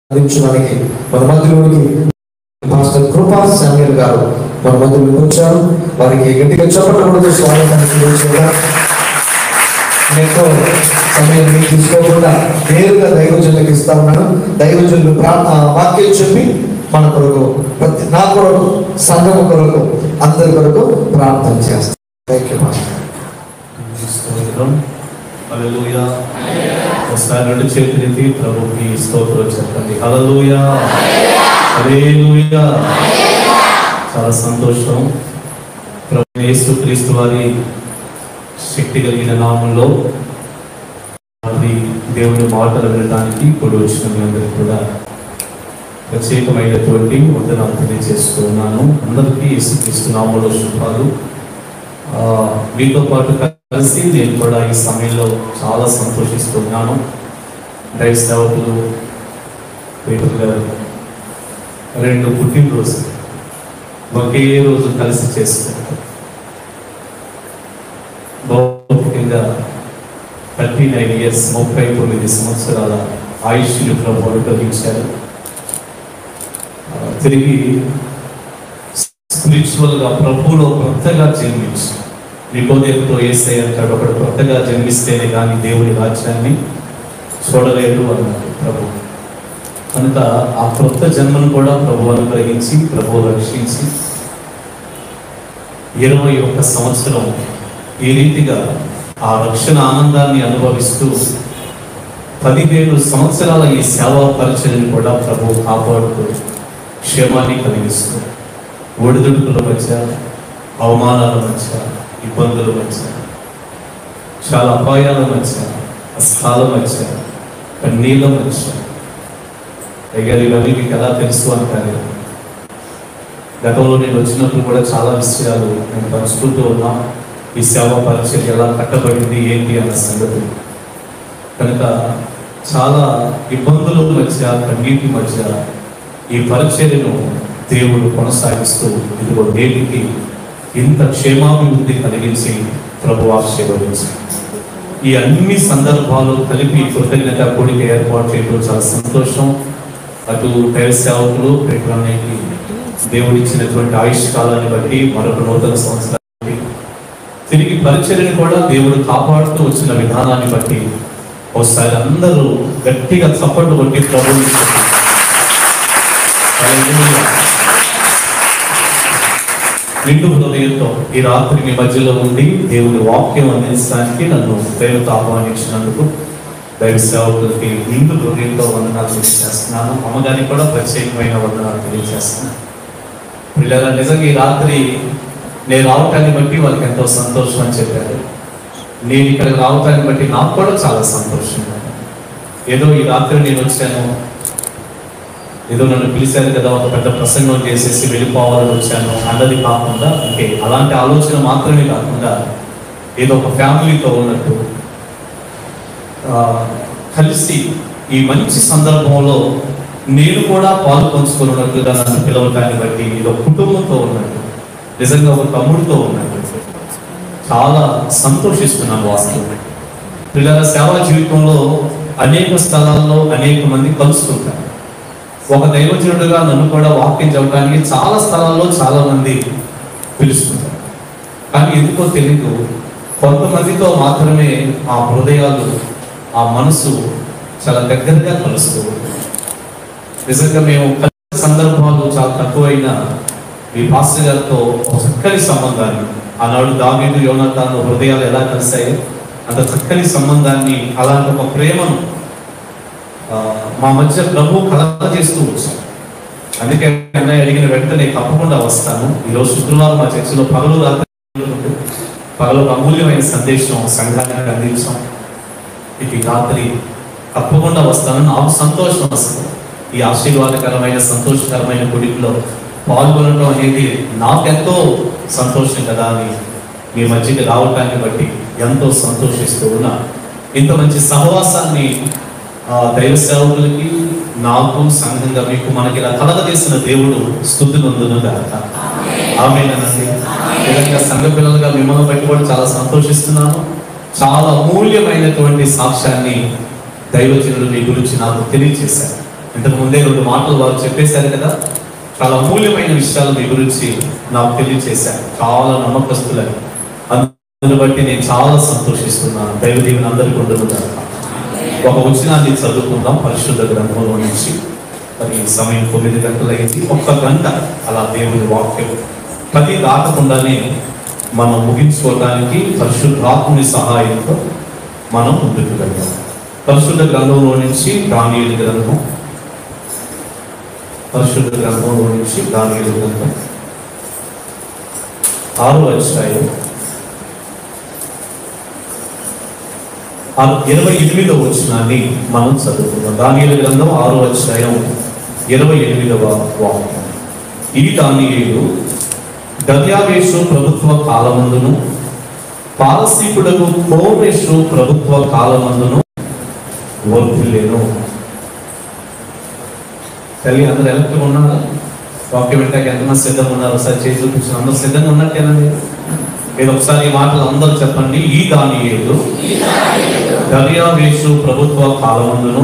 అందించడానికి మన మధ్యలోనికి పాస్టర్ కృపా శామ్యుల్ గారు మన మధ్యలోకి వచ్చారు వారికి గట్టిగా చెప్పడం స్వాగతాన్ని తెలియజేయగా ఎక్కువ సమయం మీకు తీసుకోకుండా నేరుగా దైవజనులకు ఇస్తా ఉన్నాను దైవజనులు ప్రా- ఆ, వాక్యం చెప్పి మన కొరకు ప్రతి నా కొరకు సంఘం కొరకు అందరి కొరకు ప్రార్థన చేస్తాను థ్యాంక్ యూ మాస్టర్ స్తోత్రం హల్లెలూయా ఒకసారి రెండు చేతులెత్తి ప్రభుకి స్తోత్రం చెప్పండి హల్లెలూయా హల్లెలూయా చాలా సంతోషం ప్రభు యేసు క్రీస్తు వారి శక్తి కలిగిన నామంలో అది దేవుని మాటలు వినడానికి ఇప్పుడు వచ్చిన మీ అందరికీ కూడా ప్రత్యేకమైనటువంటి వందనాలు తెలియజేస్తూ ఉన్నాను అందరికీ యేసుక్రీస్తు నామంలో శుభాలు ఆ, మీతో పాటు కలిసి నేను కూడా ఈ సమయంలో చాలా సంతోషిస్తున్నాను దైవ సేవకులు పేపర్ గారు రెండు పుట్టినరోజు ఒకే రోజు కలిసి చేసుకుంటారు భౌతికంగా థర్టీ నైన్ ఇయర్స్ ముప్పై తొమ్మిది సంవత్సరాల ఆయుష్ని ప్రభు అనుగ్రహించారు ఆ, తిరిగి స్పిరిచువల్ గా ప్రభువులో కొత్తగా జన్మించి నికోదేవుతో ఏసై అంటాడు ఒకడు కొత్తగా జన్మిస్తేనే కానీ దేవుని రాజ్యాన్ని చూడలేడు అన్నాడు ప్రభు కనుక ఆ కొత్త జన్మను కూడా ప్రభు అనుగ్రహించి ప్రభు రక్షించి ఇరవై ఒక్క సంవత్సరం ఈ రీతిగా ఆ రక్షణ ఆనందాన్ని అనుభవిస్తూ పదిహేను సంవత్సరాల ఈ సేవా పరిచయం కూడా ప్రభు కాపాడుతూ క్షేమాన్ని కలిగిస్తూ ఒడిదుడుకుల మధ్య అవమానాల మధ్య ఇబ్బందుల మధ్య చాలా అపాయాల మధ్య అస్థాల మధ్య కన్నీళ్ళ మధ్య అయ్యారు ఇవన్నీ మీకు ఎలా తెలుసు అంటారు గతంలో నేను వచ్చినప్పుడు కూడా చాలా విషయాలు నేను పంచుకుంటూ ఉన్నా ఈ సేవ పరిచయం ఎలా కట్టబడింది ఏంటి అన్న సంగతి కనుక చాలా ఇబ్బందుల మధ్య కన్నీటి మధ్య ఈ పరిచర్యను దేవుడు కొనసాగిస్తూ ఇదిగో నేటికి ఇంత క్షేమాభివృద్ధి కలిగించి ప్రభు ఆశీర్వదించారు ఈ అన్ని సందర్భాలు కలిపి కృతజ్ఞత కూడిక ఏర్పాటు చేయడం చాలా సంతోషం అటు దైవ సేవకులు పెట్టడానికి దేవుడిచ్చినటువంటి ఆయుష్ కాలాన్ని బట్టి మరొక నూతన సంవత్సరాన్ని తిరిగి పరిచర్యను కూడా దేవుడు కాపాడుతూ వచ్చిన విధానాన్ని బట్టి ఒకసారి అందరూ గట్టిగా చప్పట్లు కొట్టి ప్రభుని నిండు హృదయంతో ఈ రాత్రి మీ మధ్యలో ఉండి దేవుని వాక్యం అందించడానికి నన్ను ప్రేమతో ఆహ్వానించినందుకు దైవ సేవకులకి నిండు హృదయంతో వందనాలు తెలియజేస్తున్నాను అమ్మగారికి కూడా ప్రత్యేకమైన వందనాలు తెలియజేస్తున్నాను పిల్లల నిజంగా ఈ రాత్రి నేను రావటాన్ని బట్టి వాళ్ళకి ఎంతో సంతోషం అని చెప్పారు నేను ఇక్కడ రావటాన్ని బట్టి నాకు కూడా చాలా సంతోషంగా ఉంది. ఏదో ఈ రాత్రి నేను వచ్చాను ఏదో నన్ను పిలిచారు కదా ఒక పెద్ద ప్రసంగం చేసేసి వెళ్ళిపోవాలని వచ్చాను అన్నది కాకుండా అంటే అలాంటి ఆలోచన మాత్రమే కాకుండా ఏదో ఒక ఫ్యామిలీతో ఉన్నట్టు ఆ, కలిసి ఈ మంచి సందర్భంలో నేను కూడా పాలు పంచుకున్నట్టుగా నన్ను పిలవటాన్ని బట్టి ఏదో కుటుంబంతో ఉన్నట్టు నిజంగా ఒక తమ్ముడితో ఉన్నట్టు చాలా సంతోషిస్తున్నాను వాస్తవం పిల్లల సేవా జీవితంలో అనేక స్థలాల్లో అనేక మంది కలుస్తుంటారు ఒక దైవజనుడుగా నన్ను కూడా వాక్యం చెప్పడానికి చాలా స్థలాల్లో చాలా మంది పిలుస్తుంటారు కానీ ఎందుకో తెలియదు కొంతమందితో మాత్రమే ఆ హృదయాలు ఆ మనసు చాలా దగ్గరగా కలుస్తూ ఉంటాయి. నిజంగా మేము కలిసిన సందర్భాలు చాలా తక్కువైన మీ పాస్టర్ గారితో ఒక చక్కని సంబంధాన్ని ఆనాడు దావీదు యోనతాను హృదయాలు ఎలా కలిశాయో అంత చక్కని సంబంధాన్ని అలాంటి ఒక ప్రేమను ఆ, మా మధ్య ప్రభు కలగ చేస్తూ వచ్చాం అందుకే అన్నయ్య అడిగిన వెంటనే తప్పకుండా వస్తాను ఈరోజు శుక్రవారం మా చర్చిలో పగలు రాత్రి ఉంటుంది. పగలు ఒక అమూల్యమైన సందేశం సంఘానికి అందించాం ఇది రాత్రి తప్పకుండా వస్తాను నాకు సంతోషం వస్తుంది ఈ ఆశీర్వాదకరమైన సంతోషకరమైన గుడిలో పాల్గొనడం అనేది నాకెంతో సంతోషం కదా అని మీ మధ్యకి రావటాన్ని బట్టి ఎంతో సంతోషిస్తూ ఉన్నా ఇంత మంచి సహవాసాన్ని ఆ, దైవ సేవకులకి నాకు సంఘంగా మీకు మనకి ఇలా కలగజేసిన దేవుడు స్థుతి నందును గాక ఆమె నిజంగా సంఘ పిల్లలుగా మిమ్మల్ని బట్టి కూడా చాలా సంతోషిస్తున్నాను చాలా అమూల్యమైనటువంటి సాక్ష్యాన్ని దైవజనులు మీ గురించి నాకు తెలియజేశారు ఇంతకు ముందే రెండు మాటలు వారు చెప్పేశారు కదా చాలా అమూల్యమైన విషయాలు మీ గురించి నాకు తెలియచేశారు చాలా నమ్మకస్తులని అందుని బట్టి నేను చాలా సంతోషిస్తున్నాను దైవ దీవెన అందరికీ ఉండదు ఒక వచనాన్ని చదువుకుందాం పరిశుద్ధ గ్రంథంలో నుంచి మరి సమయం తొమ్మిది గంటలు అయింది ఒక్క గంట అలా దేవుని వాక్యం పది దాటకుండానే మనం ముగించుకోవడానికి పరిశుద్ధాత్ముని సహాయంతో మనం ముందుకు వెళ్దాం పరిశుద్ధ గ్రంథంలో నుంచి దానియుల గ్రంథం పరిశుద్ధ గ్రంథంలో నుంచి దానియుల గ్రంథం ఆరో అధ్యాయం ఆ ఇరవై ఎనిమిదవ వచనాన్ని మనం చదువుకుందాం దానియుల గ్రంథం ఆరో అధ్యాయం ఇరవై ఎనిమిదవ వాక్యం ఈ దానియులు గద్యావేశు ప్రభుత్వ కాలమందును పారసీకుడకు కోరేషు ప్రభుత్వ కాలమందును వర్ధిల్లేను తల్లి అందరూ ఎలక్ట్గా ఉన్నారా వాక్యం వింటాక ఎంతమంది సిద్ధంగా ఉన్నారు ఒకసారి చేసి చూపించిన అందరూ సిద్ధంగా ఉన్నట్టేనా మీరు మీరు ఒకసారి ఈ మాటలు అందరూ చెప్పండి ఈ దాని ఏడు దర్యావేశు ప్రభుత్వ కాలమందును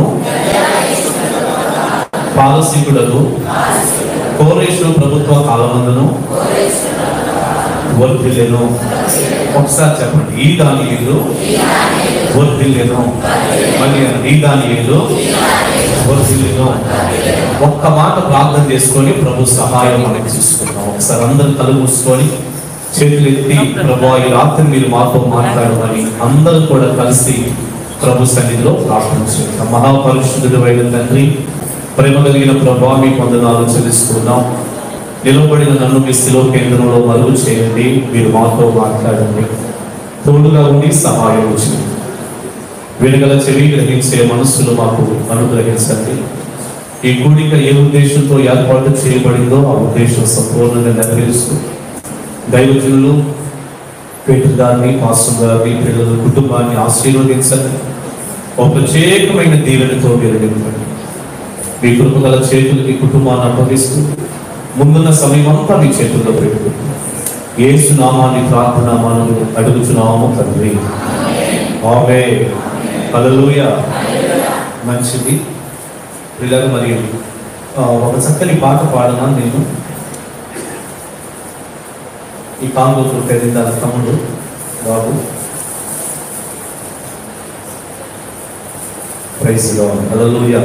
పారసీకుడకు కోరేషు ప్రభుత్వ కాలమందును వర్ధిల్లేను ఒకసారి చెప్పండి ఈ దాని ఏడు వర్ధిల్లేను మళ్ళీ ఈ దాని ఏడు వర్ధిల్లేను ఒక్క మాట ప్రార్థన చేసుకొని ప్రభు సహాయం మనకి తీసుకుందాం ఒకసారి అందరు కళ్ళు మూసుకొని చేతులు ఎత్తి ప్రభు ఈ రాత్రి మీరు మాతో మాట్లాడమని అందరూ కూడా కలిసి ప్రభు సన్నిధిలో ప్రార్థన చేద్దాం మహాపరిశుద్ధుడు అయిన తండ్రి ప్రేమ కలిగిన ప్రభా మీ పొందనాలు చెల్లిస్తున్నాం నిలబడిన నన్ను మీ శిలో కేంద్రంలో మరుగు చేయండి మీరు మాతో మాట్లాడండి తోడుగా ఉండి సహాయం చేయండి వెనుగల చెవి గ్రహించే మనస్సులు మాకు అనుగ్రహించండి ఈ కూడిక ఏ ఉద్దేశంతో ఏర్పాటు చేయబడిందో ఆ ఉద్దేశం సంపూర్ణంగా నెరవేరుస్తూ దైవజనులు పేటు గారిని పాస్టర్ గారిని పిల్లల కుటుంబాన్ని ఆశీర్వదించండి ఒక ప్రత్యేకమైన దీవెనతో మీరు నింపండి మీ కృపగల చేతులు మీ కుటుంబాన్ని అప్పగిస్తూ ముందున్న సమయం అంతా మీ చేతుల్లో పెట్టుకుంటుంది ఏసు నామాన్ని ప్రార్థన మనం అడుగుచున్నాము తండ్రి ఆమె హల్లెలూయ మంచిది పిల్లలు మరి ఆ, ఒక చక్కని పాట పాడనా నేను ఈ కాంగో తెలియదు తమ్ముడు బాబు ప్రైజ్ హల్లెలూయ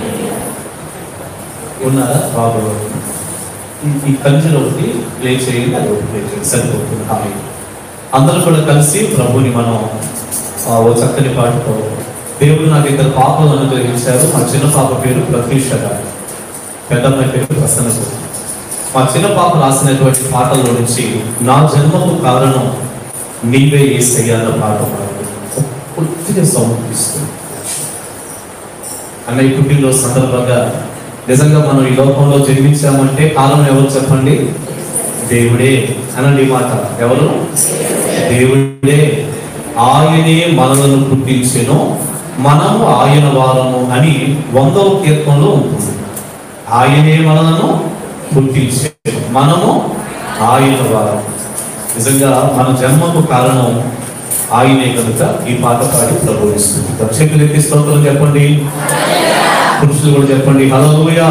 ఉన్నారా బాబు ఈ- ఈ కంచెలు ఒకటి ప్లే చేయండి అది ఒకటి ప్లే చేయండి సరిపోతుంది హాయ్ అందరూ కూడా కలిసి ప్రభుని మనం ఆ, ఓ చక్కని పాటతో దేవుడు నాకు ఇద్దరు పాపలు అనుగ్రహించారు మా చిన్న పాప పేరు ప్రతీష గారు పెద్దమ్మాయి పేరు ప్రసన్న గారు. మా చిన్న పాప రాసినటువంటి పాటల్లో నుంచి నా జన్మకు కారణం నీవే ఏ అన్న పాట పాడాలి. కొద్దిగా సౌండ్ ఇస్తుంది అన్నయ్య పుట్టినరోజు సందర్భంగా నిజంగా మనం ఈ లోకంలో జన్మించామంటే కారణం ఎవరు చెప్పండి దేవుడే అనండి ఈ మాట ఎవరు దేవుడే ఆయనే మనలను పుట్టించెను మనము ఆయన వారము అని వందవ కీర్తనలో ఉంటుంది ఆయనే మనలను పుట్టించెను మనము ఆయన వారం నిజంగా మన జన్మకు కారణం ఆయనే కనుక ఈ పాట పాడి ప్రభుత్వం చేతులు ఎత్తి స్తోత్రం చెప్పండి పురుషులు కూడా చెప్పండి హలోయా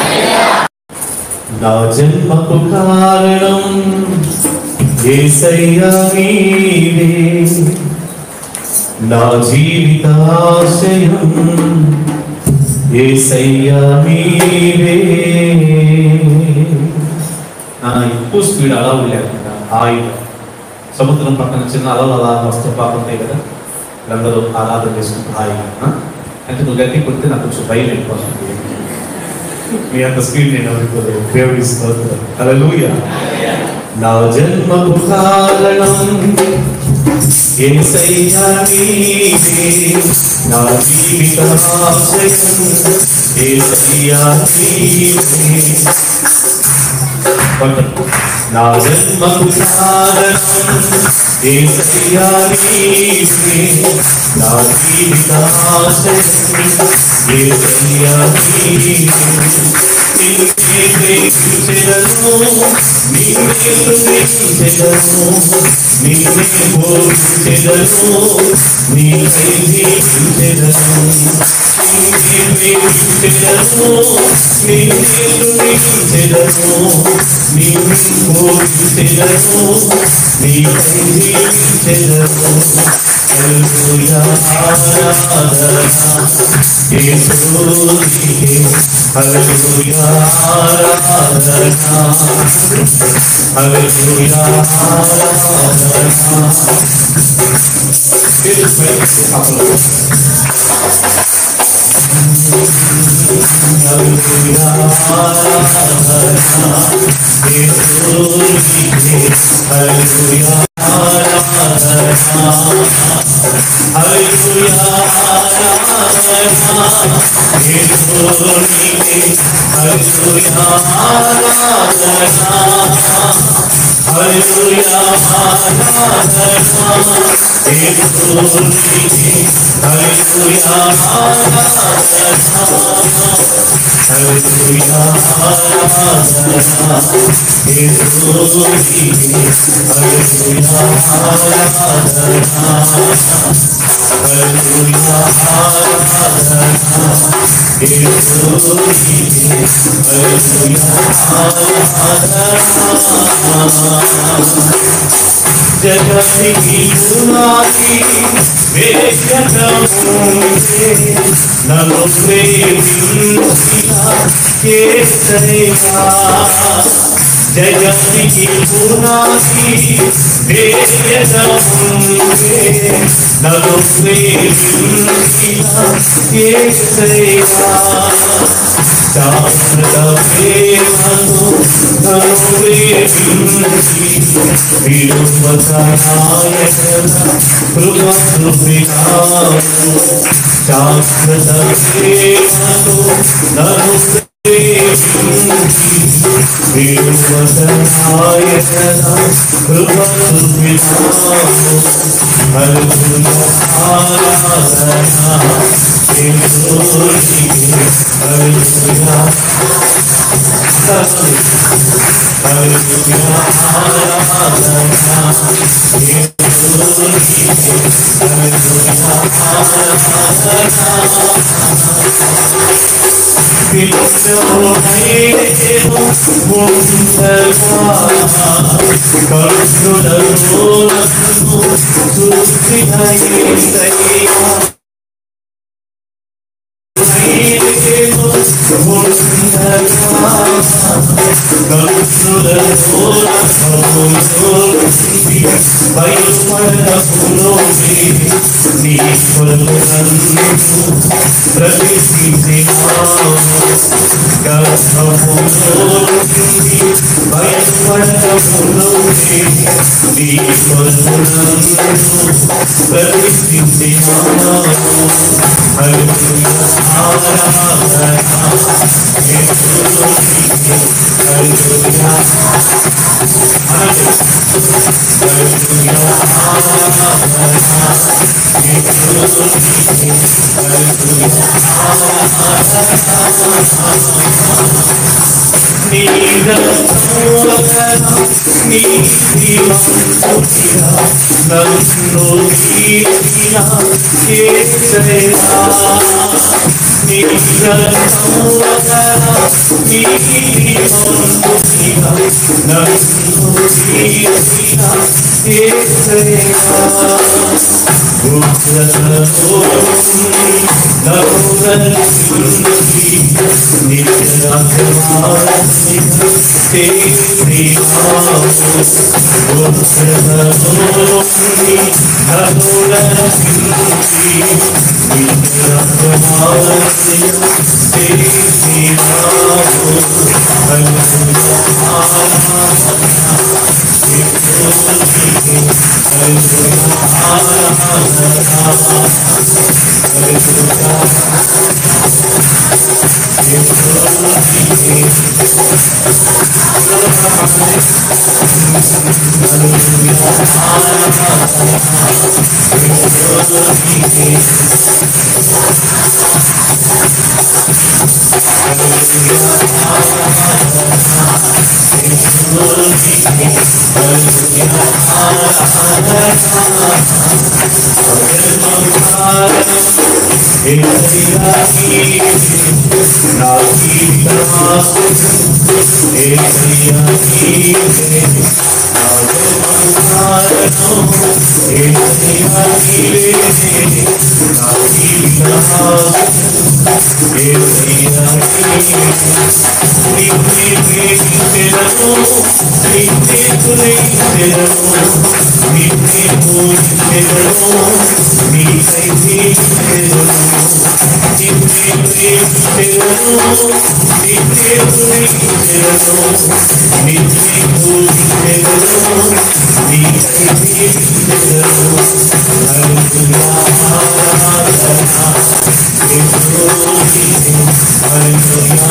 నా జన్మకు కారణం ఏసయ్యా నీవే నా జీవితాశయం ఏసయ్యా నీవే నా ఎక్కువ స్పీడ్ అలా లేకుండా హాయిగా సముద్రం పక్కన చిన్న అలలు అలా వస్తూ పాకుంటాయి కదా అందరూ ఆరాధన చేసుకుంటూ హాయిగా ఆ? అంటే నువ్వు గట్టి కొడితే నాకు కొంచెం భయం అయిపోతుంది మీ అంత స్పీడ్ నేను అనుకోలేదు దేవుడి స్తోత్రం హల్లెలూయా నా జన్మకు కారణం యేసయ్యా నీవే నా జీవిత ఆశయం యేసయ్యా నీవే పట్టణం. నా జన్మకు కారణం యేసయ్యా నీవే నా జీవిత ఆశయం యేసయ్యా నీవే నిన్నే ప్రేమించెదను నిన్నే స్తుతించెదను నిన్నే పూజించెదను నీకై జీవించెదను ప్రేమించెదను నిన్ను ప్రేమించెదను నిన్ను పూజించెదను నీకై జీవించెదను హల్లెలూయా ఆరాధన యేసునికే హల్లెలూయా ఆరాధన హల్లెలూయా ఆరాధన హల్లెలూయా ఆరాధన యేసునికే హల్లెలూయా ఆరాధన హల్లెలూయా ఆరాధన యేసునికే హల్లెలూయా ఆరాధన హల్లెలూయా ఆరాధన యేసునికే హల్లెలూయా ఆరాధన హల్లెలూయా ఆరాధన యేసునికే హల్లెలూయా ఆరాధన హల్లెలూయా ఆరాధన యేసునికే హల్లెలూయా జగతికి పునాది వేగముందే నన్ను ప్రేమించిన కేసరియా జగతికి పునాది వేగముందే నన్ను ప్రేమించిన కేసరియా శాస్త్రత ప్రేమను నన్ను ప్రేమించి విడుపతనాయన కృప కృపినాము శాస్త్రత ప్రేమను నన్ను ప్రేమించి విడుపతనాయన కృప కృపినాము హల్లెలూయా ఆరాధన యేసునికి హల్లెలూయా హల్లెలూయా ఆరాధన యేసునికి హల్లెలూయా కరుణలో ఏసయ్యా నీవే నా జీవితాశయం ఏసయ్యా నీవే నా జన్మకారణం ఏసయ్యా నీవే నా జీవితాశయం ఏసయ్యా నీవే నిన్నే ప్రేమించెదను నిన్నే తులయించెదను నిన్నే పూజించెదను నీకై జీవించెదను నిన్నే ప్రేమించెదను నిన్నే తులయించెదను నిన్నే పూజించెదను నీకై జీవించెదను హల్లెలూయా ఆరాధన యేసువే హల్లెలూయా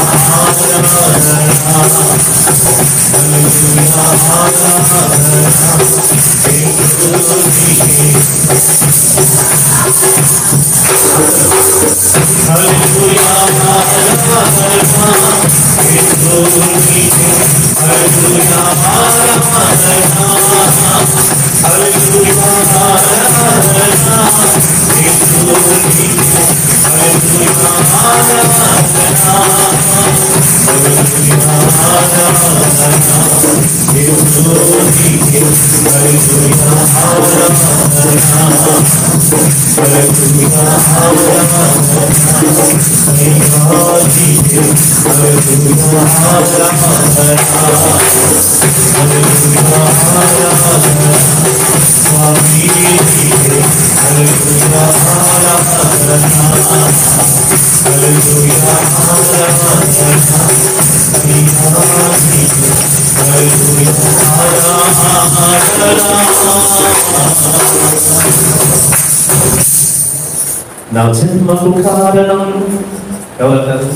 నా జన్మకు కారణం ఎవరు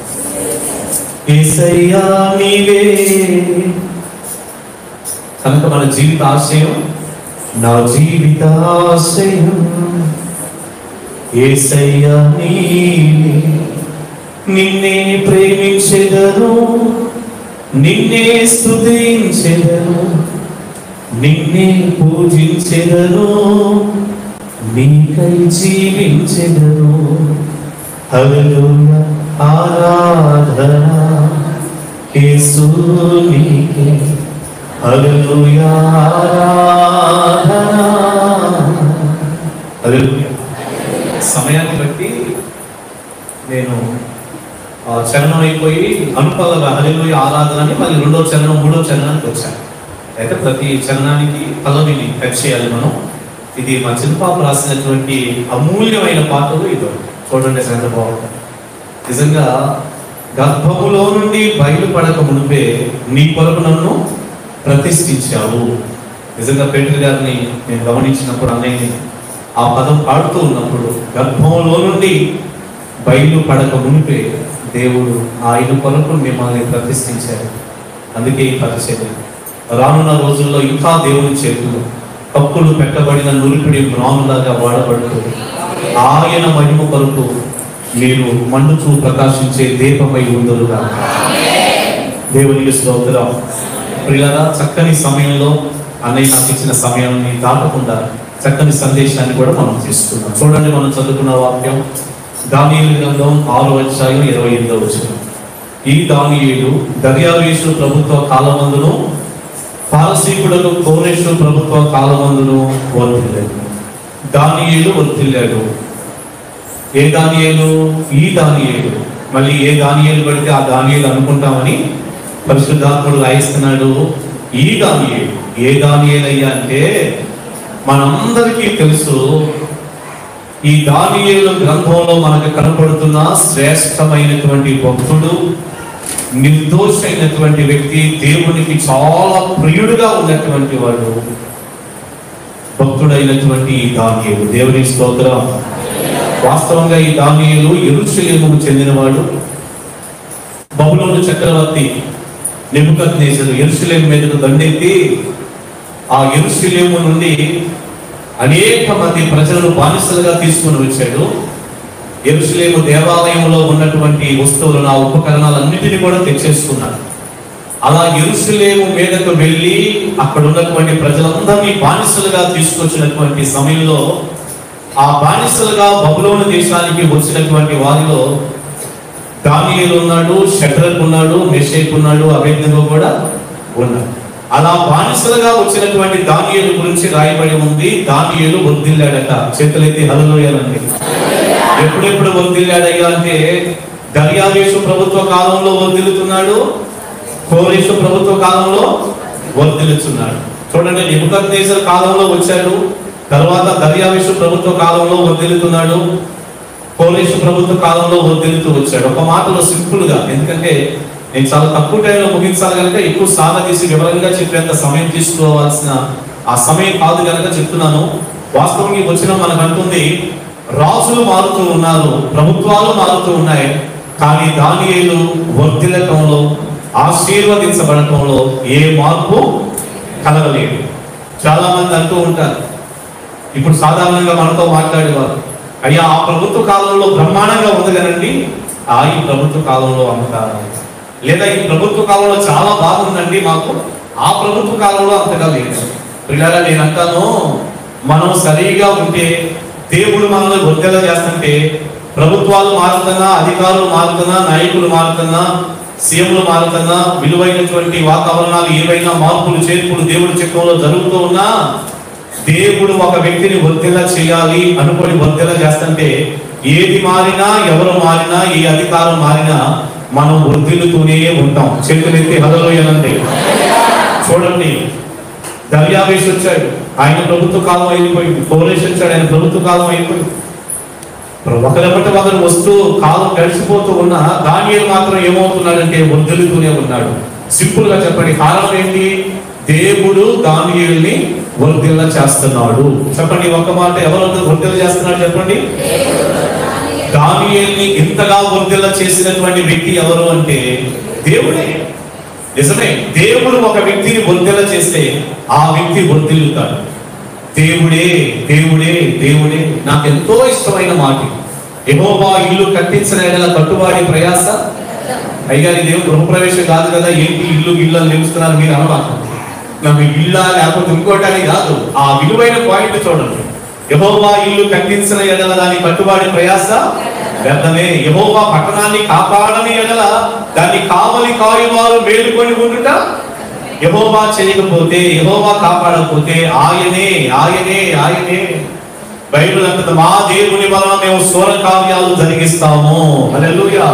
ఏసయ్యా నీవే కనుక మన జీవిత ఆశయం నా జీవిత ఆశయం ఏసయ్యా నీవే నిన్నే ప్రేమించెదను నిన్నే స్తుతించెదను నిన్నే పూజించెదను నీకై జీవించెదను హల్లెలూయా ఆరాధన యేసు నీకే హల్లెలూయా ఆరాధన హల్లెలూయా సమయాన్ని బట్టి నేను ఆ చరణం అయిపోయి అనుపల్లగా హల్లెలూయా ఆరాధన అని మళ్ళీ రెండో చరణం మూడో చరణానికి వచ్చాను అయితే ప్రతి చరణానికి పల్లవిని టచ్ చేయాలి మనం ఇది మా చిన్నపాప రాసినటువంటి అమూల్యమైన పాటలు ఇది చూడండి ఎంత బాగుంటుంది నిజంగా గర్భములో నుండి బయలుపడక మునిపే నీ కొరకు నన్ను ప్రతిష్ఠించావు నిజంగా పేటర్ గారిని నేను గమనించినప్పుడు అన్నయ్యని ఆ పదం పాడుతూ ఉన్నప్పుడు గర్భంలో నుండి బయలుపడక మునిపే దేవుడు ఆయన కొరకు మిమ్మల్ని ప్రతిష్ఠించారు అందుకే ఈ పరిచయం రానున్న రోజుల్లో ఇంకా దేవుని చేతులు కప్పులు పెట్టబడిన నురిపిడి మ్రానులాగా వాడబడుతూ ఆయన మహిమ కొరకు మీరు మండుచూ ప్రకాశించే దీపమై ఉందరుగా దేవునికి స్తోత్రం ప్రియులరా చక్కని సమయంలో అన్నయ్య నాకు ఇచ్చిన సమయాన్ని దాటకుండా చక్కని సందేశాన్ని కూడా మనం తీసుకున్నాం చూడండి మనం చదువుకున్న వాక్యం దానియేలు గ్రంథం ఆరు అధ్యాయం ఇరవై ఎనిమిదో వచ్చిన ఈ దానియేలు దర్యావేశు ప్రభుత్వ కాలమందును పారసీకుడకు కోరేషు ప్రభుత్వ కాలమందును వర్తిల్లాడు దానియేలు వర్తిల్లాడు ఏ దానియేలు ఈ దానియేలు మళ్ళీ ఏ దానియేలు పడితే ఆ దానియేలు అనుకుంటామని పరిశుద్ధాత్ముడు రాయిస్తున్నాడు ఈ దానియేలు ఏ దానియేలు అయ్యా అంటే మనందరికీ తెలుసు ఈ దానియేలు గ్రంథంలో మనకు కనపడుతున్న శ్రేష్టమైనటువంటి భక్తుడు నిర్దోషైనటువంటి వ్యక్తి దేవునికి చాలా ప్రియుడుగా ఉన్నటువంటి వాడు భక్తుడైనటువంటి ఈ దానియేలు దేవుని స్తోత్రం వాస్తవంగా ఈ దానియేలు ఎరుషలేముకు చెందినవాడు బబులోను చక్రవర్తి నెబుకద్నేజరు ఎరుషలేం మీదకు దండెత్తి ఆ ఎరుషలేము నుండి అనేక మంది ప్రజలను బానిసలుగా తీసుకుని వచ్చాడు ఎరుసలేము దేవాలయంలో ఉన్నటువంటి వస్తువులను ఆ ఉపకరణాలన్నిటిని కూడా తెచ్చేసుకున్నాడు అలా ఎరుసలేము మీదకు వెళ్ళి అక్కడ ఉన్నటువంటి ప్రజలందరినీ బానిసలుగా తీసుకొచ్చినటువంటి సమయంలో ఆ బానిసలుగా బబులోను దేశానికి వచ్చినటువంటి వారిలో దానియేలు ఉన్నాడు షడ్రక్ ఉన్నాడు మెషేక్ ఉన్నాడు అభేజ్ఞంగా కూడా ఉన్నాడు అలా బానిసలుగా వచ్చినటువంటి దానియేలు గురించి రాయబడి ఉంది దానియేలు వర్దిల్లాడట చేతులైతే హలలోయాలండి ఎప్పుడెప్పుడు వర్దిల్లాడయ్యా అంటే దర్యావేశు ప్రభుత్వ కాలంలో వర్దిల్లుతున్నాడు కోరేషు ప్రభుత్వ కాలంలో వర్దిల్లుతున్నాడు చూడండి నిబుకద్నేజర్ కాలంలో వచ్చాడు తర్వాత దర్యావేశు ప్రభుత్వ కాలంలో వర్దిల్లుతున్నాడు పోలీసు ప్రభుత్వ కాలంలో వర్దిల్లుతూ వచ్చాడు ఒక మాటలో సింపుల్ గా ఎందుకంటే నేను చాలా తక్కువ టైంలో ముగించాలి కనుక ఎక్కువ సాధన తీసి వివరంగా చెప్పేంత సమయం తీసుకోవాల్సిన ఆ సమయం కాదు కనుక చెప్తున్నాను వాస్తవంగా ఈ వచ్చిన మనకు అంటుంది రాజులు మారుతూ ఉన్నారు ప్రభుత్వాలు మారుతూ ఉన్నాయి కానీ దానియేలు వర్ధిల్లటంలో ఆశీర్వదించబడటంలో ఏ మార్పు కలగలేదు చాలా మంది అంటూ ఉంటారు ఇప్పుడు సాధారణంగా మనతో మాట్లాడేవారు అయ్యా ఆ ప్రభుత్వ కాలంలో బ్రహ్మాండంగా ఉంది కదండి ఆ ఈ ప్రభుత్వ కాలంలో అంతగా లేదా ఈ ప్రభుత్వ కాలంలో చాలా బాగుందండి మాకు ఆ ప్రభుత్వ కాలంలో అంతగా లేదు పిల్లల నేను అంటాను మనం సరిగా ఉంటే దేవుడు మనల్ని గొంతెలా చేస్తుంటే ప్రభుత్వాలు మారుతున్నా అధికారులు మారుతున్నా నాయకులు మారుతున్నా సీఎంలు మారుతున్నా విలువైనటువంటి వాతావరణాలు ఏవైనా మార్పులు చేర్పులు దేవుడి చిత్రంలో జరుగుతూ ఉన్నా దేవుడు ఒక వ్యక్తిని వర్తిల్ల చేయాలి అనుకొని వర్తిల్ల చేస్తుంటే ఏది మారినా ఎవరు మారినా ఏ అధికారం మారినా మనం వృద్ధిల్లుతూనే ఉంటాం చేతులెత్తి హదలోయనండి చూడండి దర్యావేశ్ వచ్చాడు ఆయన ప్రభుత్వ కాలం అయిపోయింది కోరేష్ వచ్చాడు ఆయన ప్రభుత్వ కాలం అయిపోయింది ఒకరిపటి ఒకరు వస్తూ కాలం గడిచిపోతూ ఉన్నా దానియేలు మాత్రం ఏమవుతున్నాడంటే వృద్ధులుతూనే ఉన్నాడు సింపుల్ గా చెప్పండి కారణం ఏంటి దేవుడు దానియేలుని వృద్ధిల్ల చేస్తున్నాడు చెప్పండి ఒక్క మాట ఎవరు వృద్ధిల్ల చేస్తున్నాడు చెప్పండి దానియేల్ని ఇంతగా వృద్ధిల్ల చేసినటువంటి వ్యక్తి ఎవరు అంటే దేవుడే నిజమే దేవుడు ఒక వ్యక్తిని వృద్ధిల్ల చేస్తే ఆ వ్యక్తి వృద్ధిల్లుతాడు దేవుడే దేవుడే దేవుడే నాకు ఎంతో ఇష్టమైన మాట యెహోవా ఇల్లు కట్టించిన ఎడల కట్టుబాడి ప్రయాస అయ్యారి దేవుడు గృహప్రవేశం కాదు కదా ఏంటి ఇల్లు ఇల్లు అని నిలుస్తున్నారు మీరు అనమాట నాకు ఇల్లా లేకపోతే ఇంకోటి అని కాదు ఆ విలువైన పాయింట్ చూడండి యహోవా ఇల్లు కట్టించిన ఎడల దాని కట్టుబాడి ప్రయాస వ్యర్థమే యహోవా పట్టణాన్ని కాపాడని ఎడల దాన్ని కావలి కాయువారు మేలుకొని ఉండుట యహోవా చేయకపోతే యహోవా కాపాడకపోతే ఆయనే ఆయనే ఆయనే బైబిల్ అంతట మా దేవుని వలన మేము స్వర కార్యాలు జరిగిస్తాము హల్లెలూయా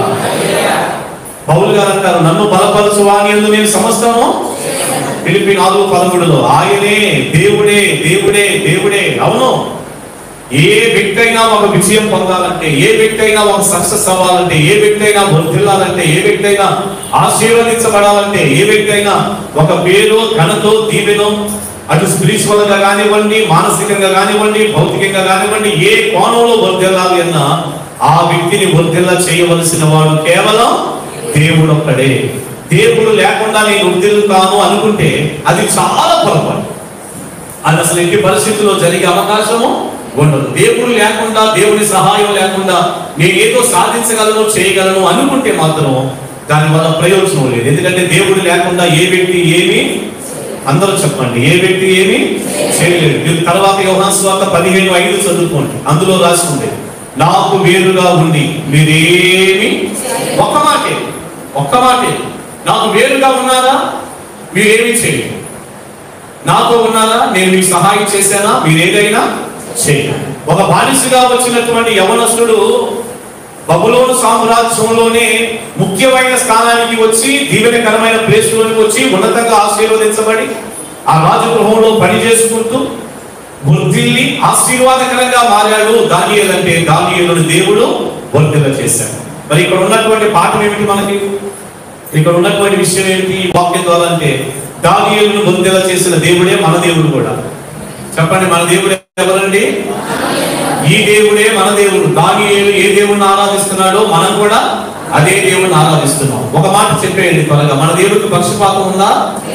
పౌలు గారు అంటారు నన్ను బలపరచు వాని యందు నేను సమస్తము పిలిపి నాలుగు పదమూడులో ఆయనే దేవుడే దేవుడే దేవుడే అవును ఏ వ్యక్తి అయినా ఒక విజయం పొందాలంటే ఏ వ్యక్తి అయినా ఒక సక్సెస్ అవ్వాలంటే ఏ వ్యక్తి అయినా వర్ధిల్లాలంటే ఏ వ్యక్తి అయినా ఆశీర్వదించబడాలంటే ఏ వ్యక్తి అయినా ఒక పేరు ఘనతో దీవెను అటు స్పిరిచువల్ గా కానివ్వండి మానసికంగా కానివ్వండి భౌతికంగా కానివ్వండి ఏ కోణంలో వర్ధిల్లాలి అన్నా ఆ వ్యక్తిని వర్ధిల్ల చేయవలసిన వాడు కేవలం దేవుడు ఒక్కడే దేవుడు లేకుండా నేను వృద్ధిల్లుతాను అనుకుంటే అది చాలా పొరపాటు అది అసలు ఎట్టి పరిస్థితుల్లో జరిగే అవకాశము ఉండదు దేవుడు లేకుండా దేవుని సహాయం లేకుండా నేను ఏదో సాధించగలను చేయగలను అనుకుంటే మాత్రం దానివల్ల ప్రయోజనం లేదు ఎందుకంటే దేవుడు లేకుండా ఏ వ్యక్తి ఏమి అందరూ చెప్పండి ఏ వ్యక్తి ఏమి చేయలేదు మీరు తర్వాత యోహాన్ స్వాత పదిహేను ఐదు చదువుకోండి అందులో రాసుకుంది నాకు వేరుగా ఉండి మీరేమి ఒక్క మాటే ఒక్క మాటే నాకు వేరుగా ఉన్నారా మీరేమి చేయలేదు నాతో ఉన్నారా నేను మీకు సహాయం చేశానా మీరు ఏదైనా చేయండి ఒక బానిసగా వచ్చినటువంటి యవనస్తుడు బబులోను సామ్రాజ్యంలోనే ముఖ్యమైన స్థానానికి వచ్చి దీవెనకరమైన ప్లేస్లోకి వచ్చి ఉన్నతంగా ఆశీర్వదించబడి ఆ రాజగృహంలో పని చేసుకుంటూ వృద్ధిల్ని ఆశీర్వాదకరంగా మారాడు దానియేలంటే దానియేలుని దేవుడు వర్ధిల్ల చేశాడు మరి ఇక్కడ ఉన్నటువంటి పాఠం ఏమిటి మనకి ఇక్కడ ఉన్నటువంటి విషయం ఏంటి ఈ వాక్యం ద్వారా అంటే దానియేలును వర్ధిల్ల చేసిన దేవుడే మన దేవుడు కూడా చెప్పండి మన దేవుడు ఎవరండి ఈ దేవుడే మన దేవుడు దానియేలు ఏ దేవుడిని ఆరాధిస్తున్నాడో మనం కూడా అదే దేవుడిని ఆరాధిస్తున్నాం ఒక మాట చెప్పేయండి త్వరగా మన దేవుడికి పక్షపాతం ఉందా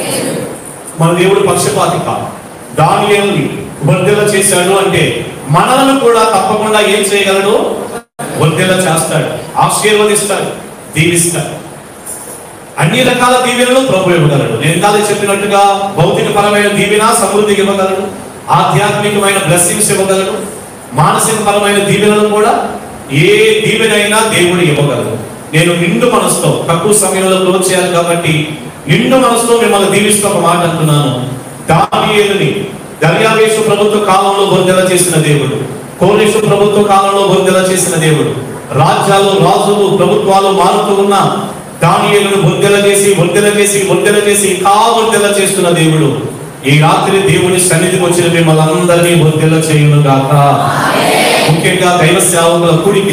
మన దేవుడు పక్షపాతి కాదు దానియేలుని వర్ధిల్ల చేశాడు అంటే మనలను కూడా తప్పకుండా ఏం చేయగలడు వర్ధిల్ల చేస్తాడు ఆశీర్వదిస్తాడు దీవిస్తాడు అన్ని రకాల దీవెనలు ప్రభు ఇవ్వగలడు నేను ఇందాక చెప్పినట్టుగా భౌతిక పరమైన దీవెన సమృద్ధికి ఇవ్వగలడు ఆధ్యాత్మికమైన బ్లెస్సింగ్స్ ఇవ్వగలడు మానసిక పరమైన దీవెనలు కూడా ఏ దీవెనైనా దేవుడు ఇవ్వగలరు నేను నిండు మనసుతో తక్కువ సమయంలో క్లోజ్ చేయాలి కాబట్టి నిండు మనసుతో మిమ్మల్ని దీవిస్తూ ఒక మాట అంటున్నాను దానియేలుని దర్యావేశు ప్రభుత్వ కాలంలో వర్ధల చేసిన దేవుడు కోరేశు ప్రభుత్వ కాలంలో వర్ధల చేసిన దేవుడు రాజ్యాలు రాజులు ప్రభుత్వాలు మారుతూ ఉన్న దానియేలును వర్ధల చేసి వర్ధల చేసి వర్ధల చేసి ఇంకా వర్ధల చేస్తున్న దేవుడు ఈ రాత్రి దేవుని సన్నిధికి వచ్చిన మిమ్మల్ని అందరినీ వర్ధల చేయును గాక ముఖ్యంగా దైవ సేవకుల కూడికి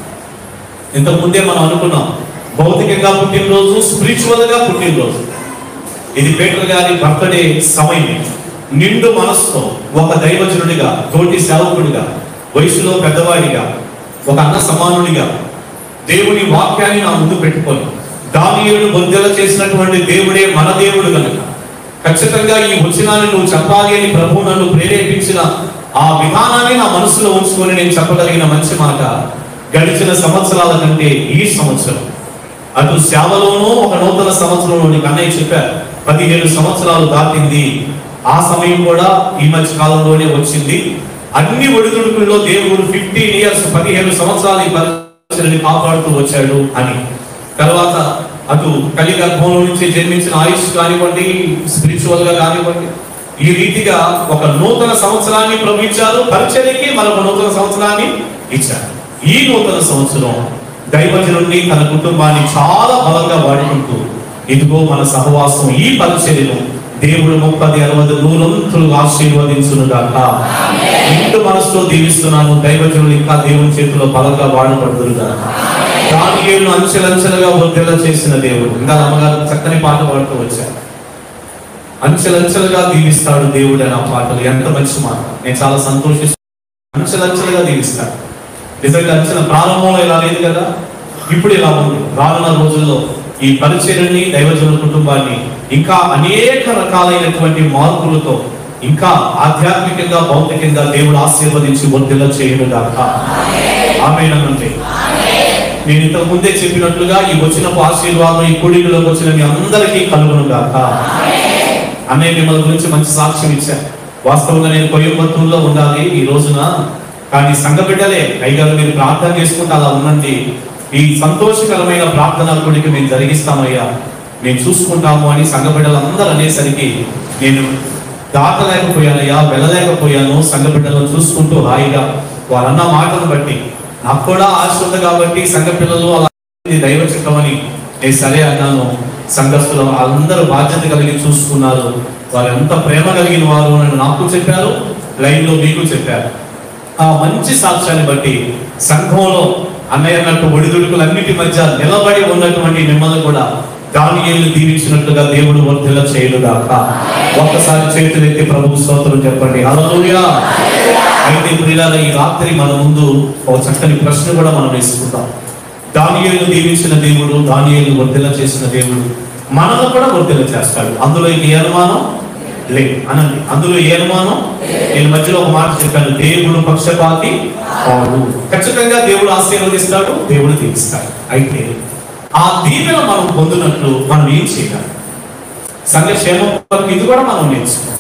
ఇంతకు ముందే మనం అనుకున్నాం భౌతికంగా పుట్టినరోజు స్పిరిచువల్ గా పుట్టినరోజు ఇది పేటర్ గారి బర్త్డే సమయం నిండు మనసుతో ఒక దైవజనుడిగా తోటి సేవకుడిగా వయసులో పెద్దవాడిగా ఒక అన్న సమానుడిగా దేవుని వాక్యాన్ని నా ముందు పెట్టుకొని దానియుడు బొద్దెల చేసినటువంటి దేవుడే మన దేవుడు కనుక ఖచ్చితంగా ఈ వచనాన్ని నువ్వు చెప్పాలి అని ప్రభు నన్ను ప్రేరేపించిన ఆ విధానాన్ని నా మనసులో ఉంచుకొని నేను చెప్పగలిగిన మంచి మాట గడిచిన సంవత్సరాల కంటే ఈ సంవత్సరం అటు సేవలోనూ ఒక నూతన సంవత్సరంలో నీకు అన్నయ్య చెప్పారు పదిహేడు సంవత్సరాలు దాటింది ఆ సమయం కూడా ఈ మధ్య కాలంలోనే వచ్చింది అన్ని ఒడిదుడుకుల్లో దేవుడు ఫిఫ్టీన్ ఇయర్స్ పదిహేను సంవత్సరాలు ఈ పరిస్థితిని కాపాడుతూ వచ్చాడు అని తర్వాత అటు కలి గర్భంలో నుంచి జన్మించిన ఆయుష్ కానివ్వండి స్పిరిచువల్ గా కానివ్వండి ఈ రీతిగా ఒక నూతన సంవత్సరాన్ని ప్రవహించారు పరిచర్యకి మరొక నూతన సంవత్సరాన్ని ఇచ్చారు ఈ నూతన సంవత్సరం దైవజనుడిని తన కుటుంబాన్ని చాలా బలంగా వాడుకుంటూ ఇదిగో మన సహవాసం ఈ పరిచర్యను దేవుడు ముప్పది అరవై నూరంతులు ఆశీర్వదించును గాక ఇంటి మనసుతో దీవిస్తున్నాను దైవజనుడు ఇంకా దేవుని చేతిలో బలంగా వాడబడుతురు గాక దానియేలును అంచెలంచెలుగా వర్ధెల చేసిన దేవుడు ఇంకా అమ్మగారు చక్కని పాట పాడుతూ వచ్చారు అంచెలంచెలుగా దీవిస్తాడు దేవుడు అని ఆ పాటలు ఎంత మంచి మాట నేను చాలా సంతోషిస్తాను అంచెలంచెలుగా దీవిస్తాడు నిజంగా అంచెల ప్రారంభంలో ఇలా లేదు కదా ఇప్పుడు ఇలా ఉంది రానున్న రోజుల్లో ఈ పరిచర్ని దైవజనుల కుటుంబాన్ని ఇంకా అనేక రకాలైనటువంటి మార్పులతో ఇంకా ఆధ్యాత్మికంగా భౌతికంగా దేవుడు ఆశీర్వదించి వర్ధిల్ల చేయను గాక ఆమె నేను ఇంతకు ముందే చెప్పినట్లుగా ఈ వచ్చిన ఆశీర్వాదం ఈ కుడిలోకి వచ్చిన మీ అందరికీ కలుగును గాక అన్నయ్య మిమ్మల్ని గురించి మంచి సాక్ష్యం ఇచ్చారు వాస్తవంగా నేను కొయ్యంబత్తూరులో ఉండాలి ఈ రోజున కానీ సంఘ బిడ్డలే అయ్యగారు మీరు ప్రార్థన చేసుకుంటే అలా ఉండండి ఈ సంతోషకరమైన ప్రార్థన గుడికి మేము జరిగిస్తామయ్యా మేము చూసుకుంటాము అని సంఘ బిడ్డలందరూ అనేసరికి నేను దాటలేకపోయానయ్యా వెళ్ళలేకపోయాను సంఘ బిడ్డలను చూసుకుంటూ హాయిగా వారన్న మాటను బట్టి నాకు కూడా ఆశ ఉంది కాబట్టి సంఘ పిల్లలు అలా ఇది దైవ చిత్తమని నేను సరే అన్నాను సంఘస్థులు అందరూ బాధ్యత కలిగి చూసుకున్నారు వారు ఎంత ప్రేమ కలిగిన వారు అని నాకు చెప్పారు లైవ్ లో మీకు చెప్పారు ఆ మంచి సాక్ష్యాన్ని బట్టి సంఘంలో అన్నయ్య అన్నట్టు ఒడిదుడుకులన్నిటి మధ్య నిలబడి ఉన్నటువంటి మిమ్మల్ని కూడా దానియేలు దీవించినట్లుగా దేవుడు వర్ధిల్ల చేయలుగాక ఒక్కసారి చేతులెత్తి ప్రభు స్తోత్రం చెప్పండి హల్లెలూయా అయితే ప్రియులారా ఈ రాత్రి మన ముందు ఒక చక్కని ప్రశ్న కూడా మనం వేసుకుందాం దానియేలు దీవించిన దేవుడు దానియేలు వర్ధిల్ల చేసిన దేవుడు మనల్ని కూడా వర్ధిల్ల చేస్తాడు అందులో ఇంక ఏ అనుమానం లేదు అనండి అందులో ఏ అనుమానం నేను మధ్యలో ఒక మాట చెప్పాను దేవుడు పక్షపాతి కాదు ఖచ్చితంగా దేవుడు ఆశీర్వదిస్తాడు దేవుడు దీవిస్తాడు అయితే ఆ దీవెన మనం పొందినట్లు మనం ఏం చేయాలి సంఘక్షేమం కొరకు ఇది కూడా మనం నేర్చుకోవాలి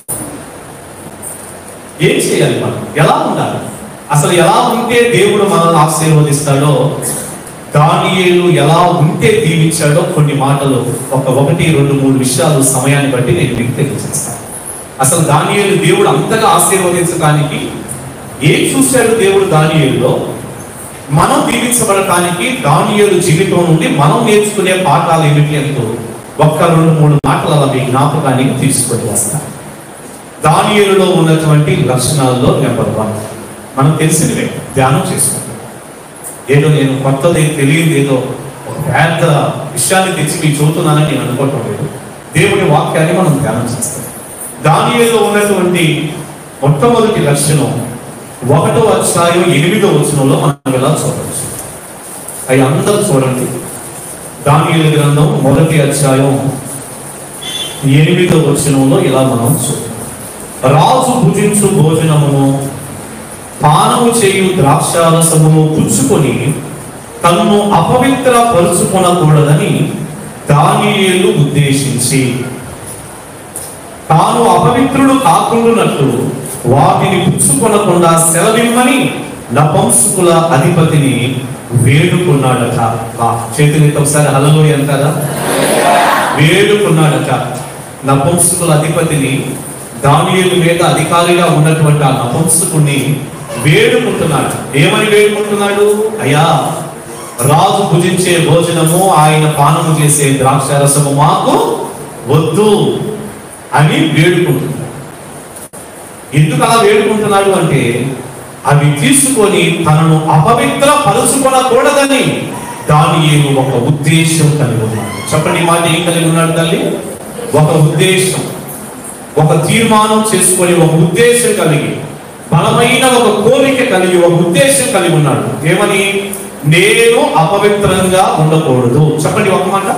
ఏం చేయాలి మనం ఎలా ఉండాలి అసలు ఎలా ఉంటే దేవుడు మనల్ని ఆశీర్వదిస్తాడో దానియేలు ఎలా ఉంటే దీవించాడో కొన్ని మాటలు ఒక ఒకటి రెండు మూడు విషయాలు సమయాన్ని బట్టి నేను మీకు తెలియజేస్తాను అసలు దానియేలు దేవుడు అంతగా ఆశీర్వదించడానికి ఏం చూశాడు దేవుడు దానియేలులో మనం దీవించబడటానికి దానియేలు జీవితం నుండి మనం నేర్చుకునే పాఠాలు ఏమిటి అంటూ ఒక్క రెండు మూడు మాటలు అలా మీ జ్ఞాపకానికి తీసుకొని వస్తాను దానియేలులో ఉన్నటువంటి లక్షణాల్లో నెంబర్ వన్ మనం తెలిసినవే ధ్యానం చేసుకుంటాం ఏదో నేను కొత్తది తెలియదు ఏదో ఒక పెద్ద విషయాన్ని తెచ్చి మీకు చెబుతున్నానని నేను అనుకోవటం లేదు దేవుని వాక్యాన్ని మనం ధ్యానం చేస్తాం దానియేలులో ఉన్నటువంటి మొట్టమొదటి లక్షణం ఒకటో అధ్యాయం ఎనిమిదో వచనంలో మనం ఎలా చూడవచ్చు అవి అందరూ చూడండి దానియేలు గ్రంథం మొదటి అధ్యాయం ఎనిమిదో వచనంలో ఇలా మనం చూద్దాం రాజు భుజించు భోజనమును పానము చేయు ద్రాక్షారసమును పుచ్చుకొని తన్ను అపవిత్ర పరుచుకొనకూడదని దానియేలు ఉద్దేశించి తాను అపవిత్రుడు కాకుండానట్లు వాటిని పుచ్చుకొనకుండా సెలవిమ్మని నపంసుకుల అధిపతిని వేడుకున్నాడట ఆ, చేతులెత్తి ఒకసారి హలలో అంటారా వేడుకున్నాడట నపంసుకుల అధిపతిని దానియేలు మీద అధికారిగా ఉన్నటువంటి ఆ నపంసుకుని వేడుకుంటున్నాడు ఏమని వేడుకుంటున్నాడు అయ్యా రాజు భుజించే భోజనము ఆయన పానము చేసే ద్రాక్ష రసము మాకు వద్దు అని వేడుకుంటున్నాడు ఎందుకు అలా వేడుకుంటున్నాడు అంటే అవి తీసుకొని తనను అపవిత్ర పరుచుకొనకూడదని దాని ఒక ఉద్దేశం కలిగి ఉన్నాడు చెప్పండి ఈ మాట ఏం కలిగి ఉన్నాడు తల్లి ఒక ఉద్దేశం ఒక తీర్మానం చేసుకొని ఒక ఉద్దేశం కలిగి బలమైన ఒక కోరిక కలిగి ఒక ఉద్దేశం కలిగి ఉన్నాడు ఏమని నేను అపవిత్రంగా ఉండకూడదు చెప్పండి ఒక మాట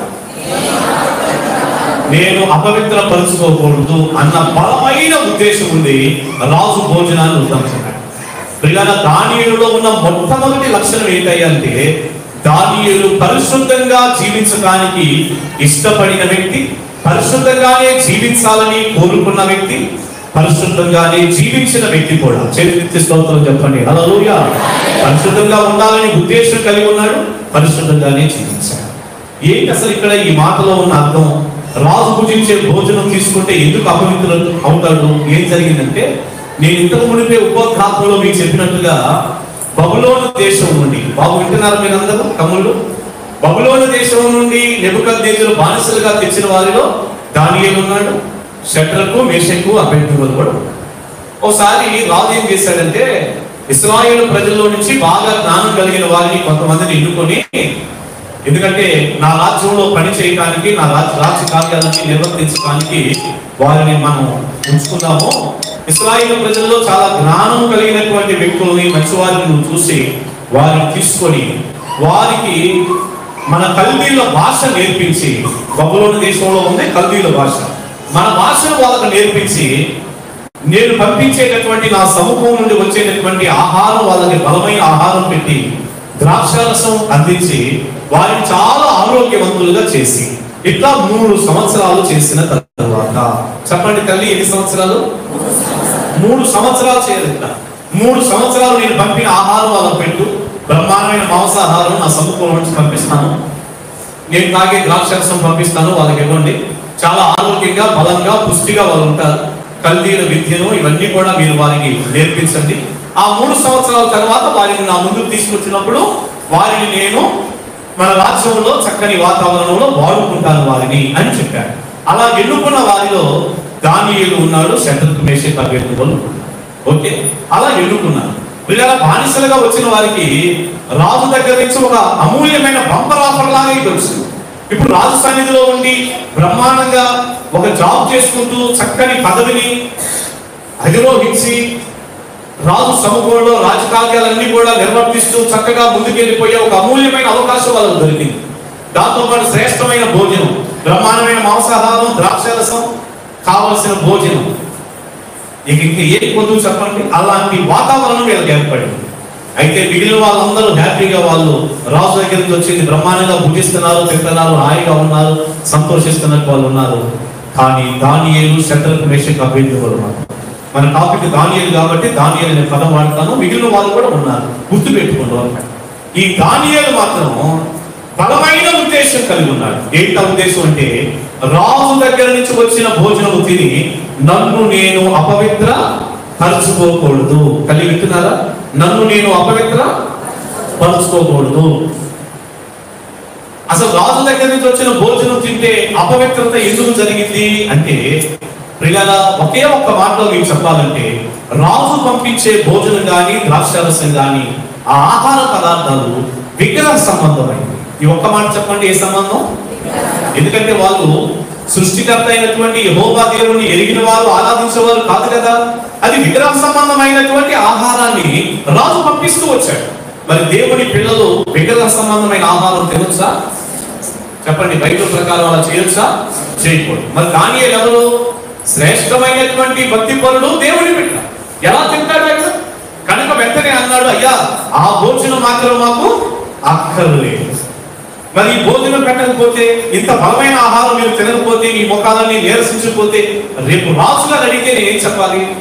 నేను అపవిత్ర పరుచుకోకూడదు అన్న బలమైన ఉద్దేశం ఉంది రాజు భోజనాన్ని ఉద్ధరించాడు ప్రియాల దానియులలో ఉన్న మొట్టమొదటి లక్షణం ఏంటంటే దానియులు పరిశుద్ధంగా జీవించడానికి ఇష్టపడిన వ్యక్తి పరిశుద్ధంగానే జీవించాలని కోరుకున్న వ్యక్తి పరిశుద్ధంగానే జీవించిన వ్యక్తి కూడా చరిత్ర స్తోత్రం చెప్పండి అలలోయ పరిశుద్ధంగా ఉండాలని ఉద్దేశం కలిగి ఉన్నాడు పరిశుద్ధంగానే జీవించాడు ఏంటి అసలు ఇక్కడ ఈ మాటలో ఉన్న అర్థం రాజు భుజించే భోజనం తీసుకుంటే ఎందుకు అపవిత్రులు అవుతాడు ఏం జరిగిందంటే నేను ఇంతకు మునిపే ఉపోద్ఘాతంలో మీకు చెప్పినట్టుగా బబులోను దేశం నుండి బాబు వింటున్నారు మీరందరూ తమ్ముళ్ళు బబులోను దేశం నుండి నెబుకద్ దేశులు బానిసలుగా తెచ్చిన వారిలో దానియేలు ఉన్నాడు షట్రకు మేషకు అభ్యర్థులు కూడా ఉన్నారు. ఒకసారి రాజు ఏం చేశాడంటే ఇస్రాయేల్ ప్రజల్లో నుంచి బాగా జ్ఞానం కలిగిన వారిని కొంతమందిని ఎన్నుకొని ఎందుకంటే నా రాజ్యంలో పని చేయడానికి నా రాజ్య రాజ్య కార్యాలన్నీ నిర్వర్తించడానికి వారిని మనం ఉంచుకున్నాము ఇస్రాయేల్ ప్రజల్లో చాలా జ్ఞానం కలిగినటువంటి వ్యక్తులని మంచివారిని నువ్వు చూసి వారిని తీసుకొని వారికి మన కల్దీల భాష నేర్పించి బబులోని దేశంలో ఉంది కల్దీల భాష మన భాషను వాళ్ళకు నేర్పించి నేను పంపించేటటువంటి నా సమూహం నుండి వచ్చేటటువంటి ఆహారం వాళ్ళకి బలమైన ఆహారం పెట్టి ద్రాక్షారసం అందించి వారిని చాలా ఆరోగ్యవంతులుగా చేసి ఇట్లా మూడు సంవత్సరాలు చేసిన తర్వాత చెప్పండి తల్లి ఎన్ని సంవత్సరాలు మూడు సంవత్సరాలు చేయాలి ఇట్లా మూడు సంవత్సరాలు నేను పంపిన ఆహారం వాళ్ళకి పెట్టు బ్రహ్మాండమైన మాంసాహారం నా సమూహం నుంచి పంపిస్తాను నేను తాగే ద్రాక్షరసం పంపిస్తాను వాళ్ళకి ఇవ్వండి చాలా ఆరోగ్యంగా బలంగా పుష్టిగా వాళ్ళు ఉంటారు కల్దీల విద్యను ఇవన్నీ కూడా మీరు వారికి నేర్పించండి ఆ మూడు సంవత్సరాల తర్వాత వారిని నా ముందుకు తీసుకొచ్చినప్పుడు వారిని నేను మన రాజ్యంలో చక్కని వాతావరణంలో వాడుకుంటాను వారిని అని చెప్పాడు అలా ఎన్నుకున్న వారిలో దానియేలు ఉన్నాడు శత్రుకు మేషే అభ్యర్థులు ఓకే అలా ఎన్నుకున్నాను వీళ్ళ బానిసలుగా వచ్చిన వారికి రాజు దగ్గర నుంచి ఒక అమూల్యమైన బంపర్ ఆఫర్ లాగా ఇది వచ్చింది ఇప్పుడు రాజు సన్నిధిలో ఉండి బ్రహ్మాండంగా ఒక జాబ్ చేసుకుంటూ చక్కని పదవిని అధిరోహించి రాజు సమూహంలో రాజకార్యాలన్నీ కూడా నిర్వర్తిస్తూ చక్కగా ముందుకెళ్ళిపోయే ఒక అమూల్యమైన అవకాశం వాళ్ళకు దొరికింది దాంతో పాటు శ్రేష్టమైన భోజనం బ్రహ్మాండమైన మాంసాహారం ద్రాక్షరసం కావలసిన భోజనం ఇక ఇంకా ఏ పొద్దు చెప్పండి అలాంటి వాతావరణం వీళ్ళకి ఏర్పడింది అయితే మిగిలిన వాళ్ళందరూ హ్యాపీగా వాళ్ళు రాజు దగ్గర నుంచి వచ్చింది బ్రహ్మాండంగా భుజిస్తున్నారు తింటున్నారు హాయిగా ఉన్నారు సంతోషిస్తున్నట్టు వాళ్ళు ఉన్నారు కానీ దానియేలు శత్రుకు మేషకు అభ్యర్థులు ఉన్నారు మన టాపిక్ దానియేలు కాబట్టి దానియేలు అనే పదం వాడతాను మిగిలిన వాళ్ళు కూడా ఉన్నారు గుర్తు పెట్టుకుంటారు ఈ దానియేలు మాత్రం బలమైన ఉద్దేశం కలిగి ఉన్నాడు ఏంట ఉద్దేశం అంటే రాజు దగ్గర నుంచి వచ్చిన భోజనము తిని నన్ను నేను అపవిత్ర పరుచుకోకూడదు కలిగి వింటున్నారా నన్ను నేను అపవిత్ర పరుచుకోకూడదు అసలు రాజు దగ్గర నుంచి వచ్చిన భోజనం తింటే అపవిత్రత ఎందుకు జరిగింది అంటే ప్రియాల ఒకే ఒక్క మాటలో మీకు చెప్పాలంటే రాజు పంపించే భోజనం కానీ ద్రాక్షారసం కానీ ఆ ఆహార పదార్థాలు విగ్రహ సంబంధమైనవి ఈ ఒక్క మాట చెప్పండి ఏ సంబంధం ఎందుకంటే వాళ్ళు సృష్టికర్త అయినటువంటి యెహోవా దేవుని ఎరిగిన వారు ఆరాధించేవారు కాదు కదా అది విగ్రహ సంబంధమైనటువంటి ఆహారాన్ని రాజు పంపిస్తూ వచ్చాడు మరి దేవుని పిల్లలు విగ్రహ సంబంధమైన ఆహారం తినొచ్చా చెప్పండి బైబిల్ ప్రకారం అలా చేయొచ్చా చేయకూడదు మరి దానియేలు ఎవరు శ్రేష్టమైనటువంటి భక్తి పరుడు దేవుని బిడ్డ ఎలా తింటాడు ఆయన కనుక వెంటనే అన్నాడు అయ్యా ఆ భోజనం మాత్రం మాకు అక్కర్లేదు మరి ఈ భోజనం పెట్టకపోతే ఇంత బలమైన ఆహారం మీరు తినకపోతే మీ ముఖాలన్నీ నీరసించిపోతే రేపు రాజుగారు అడిగితే నేను ఏం చెప్పాలి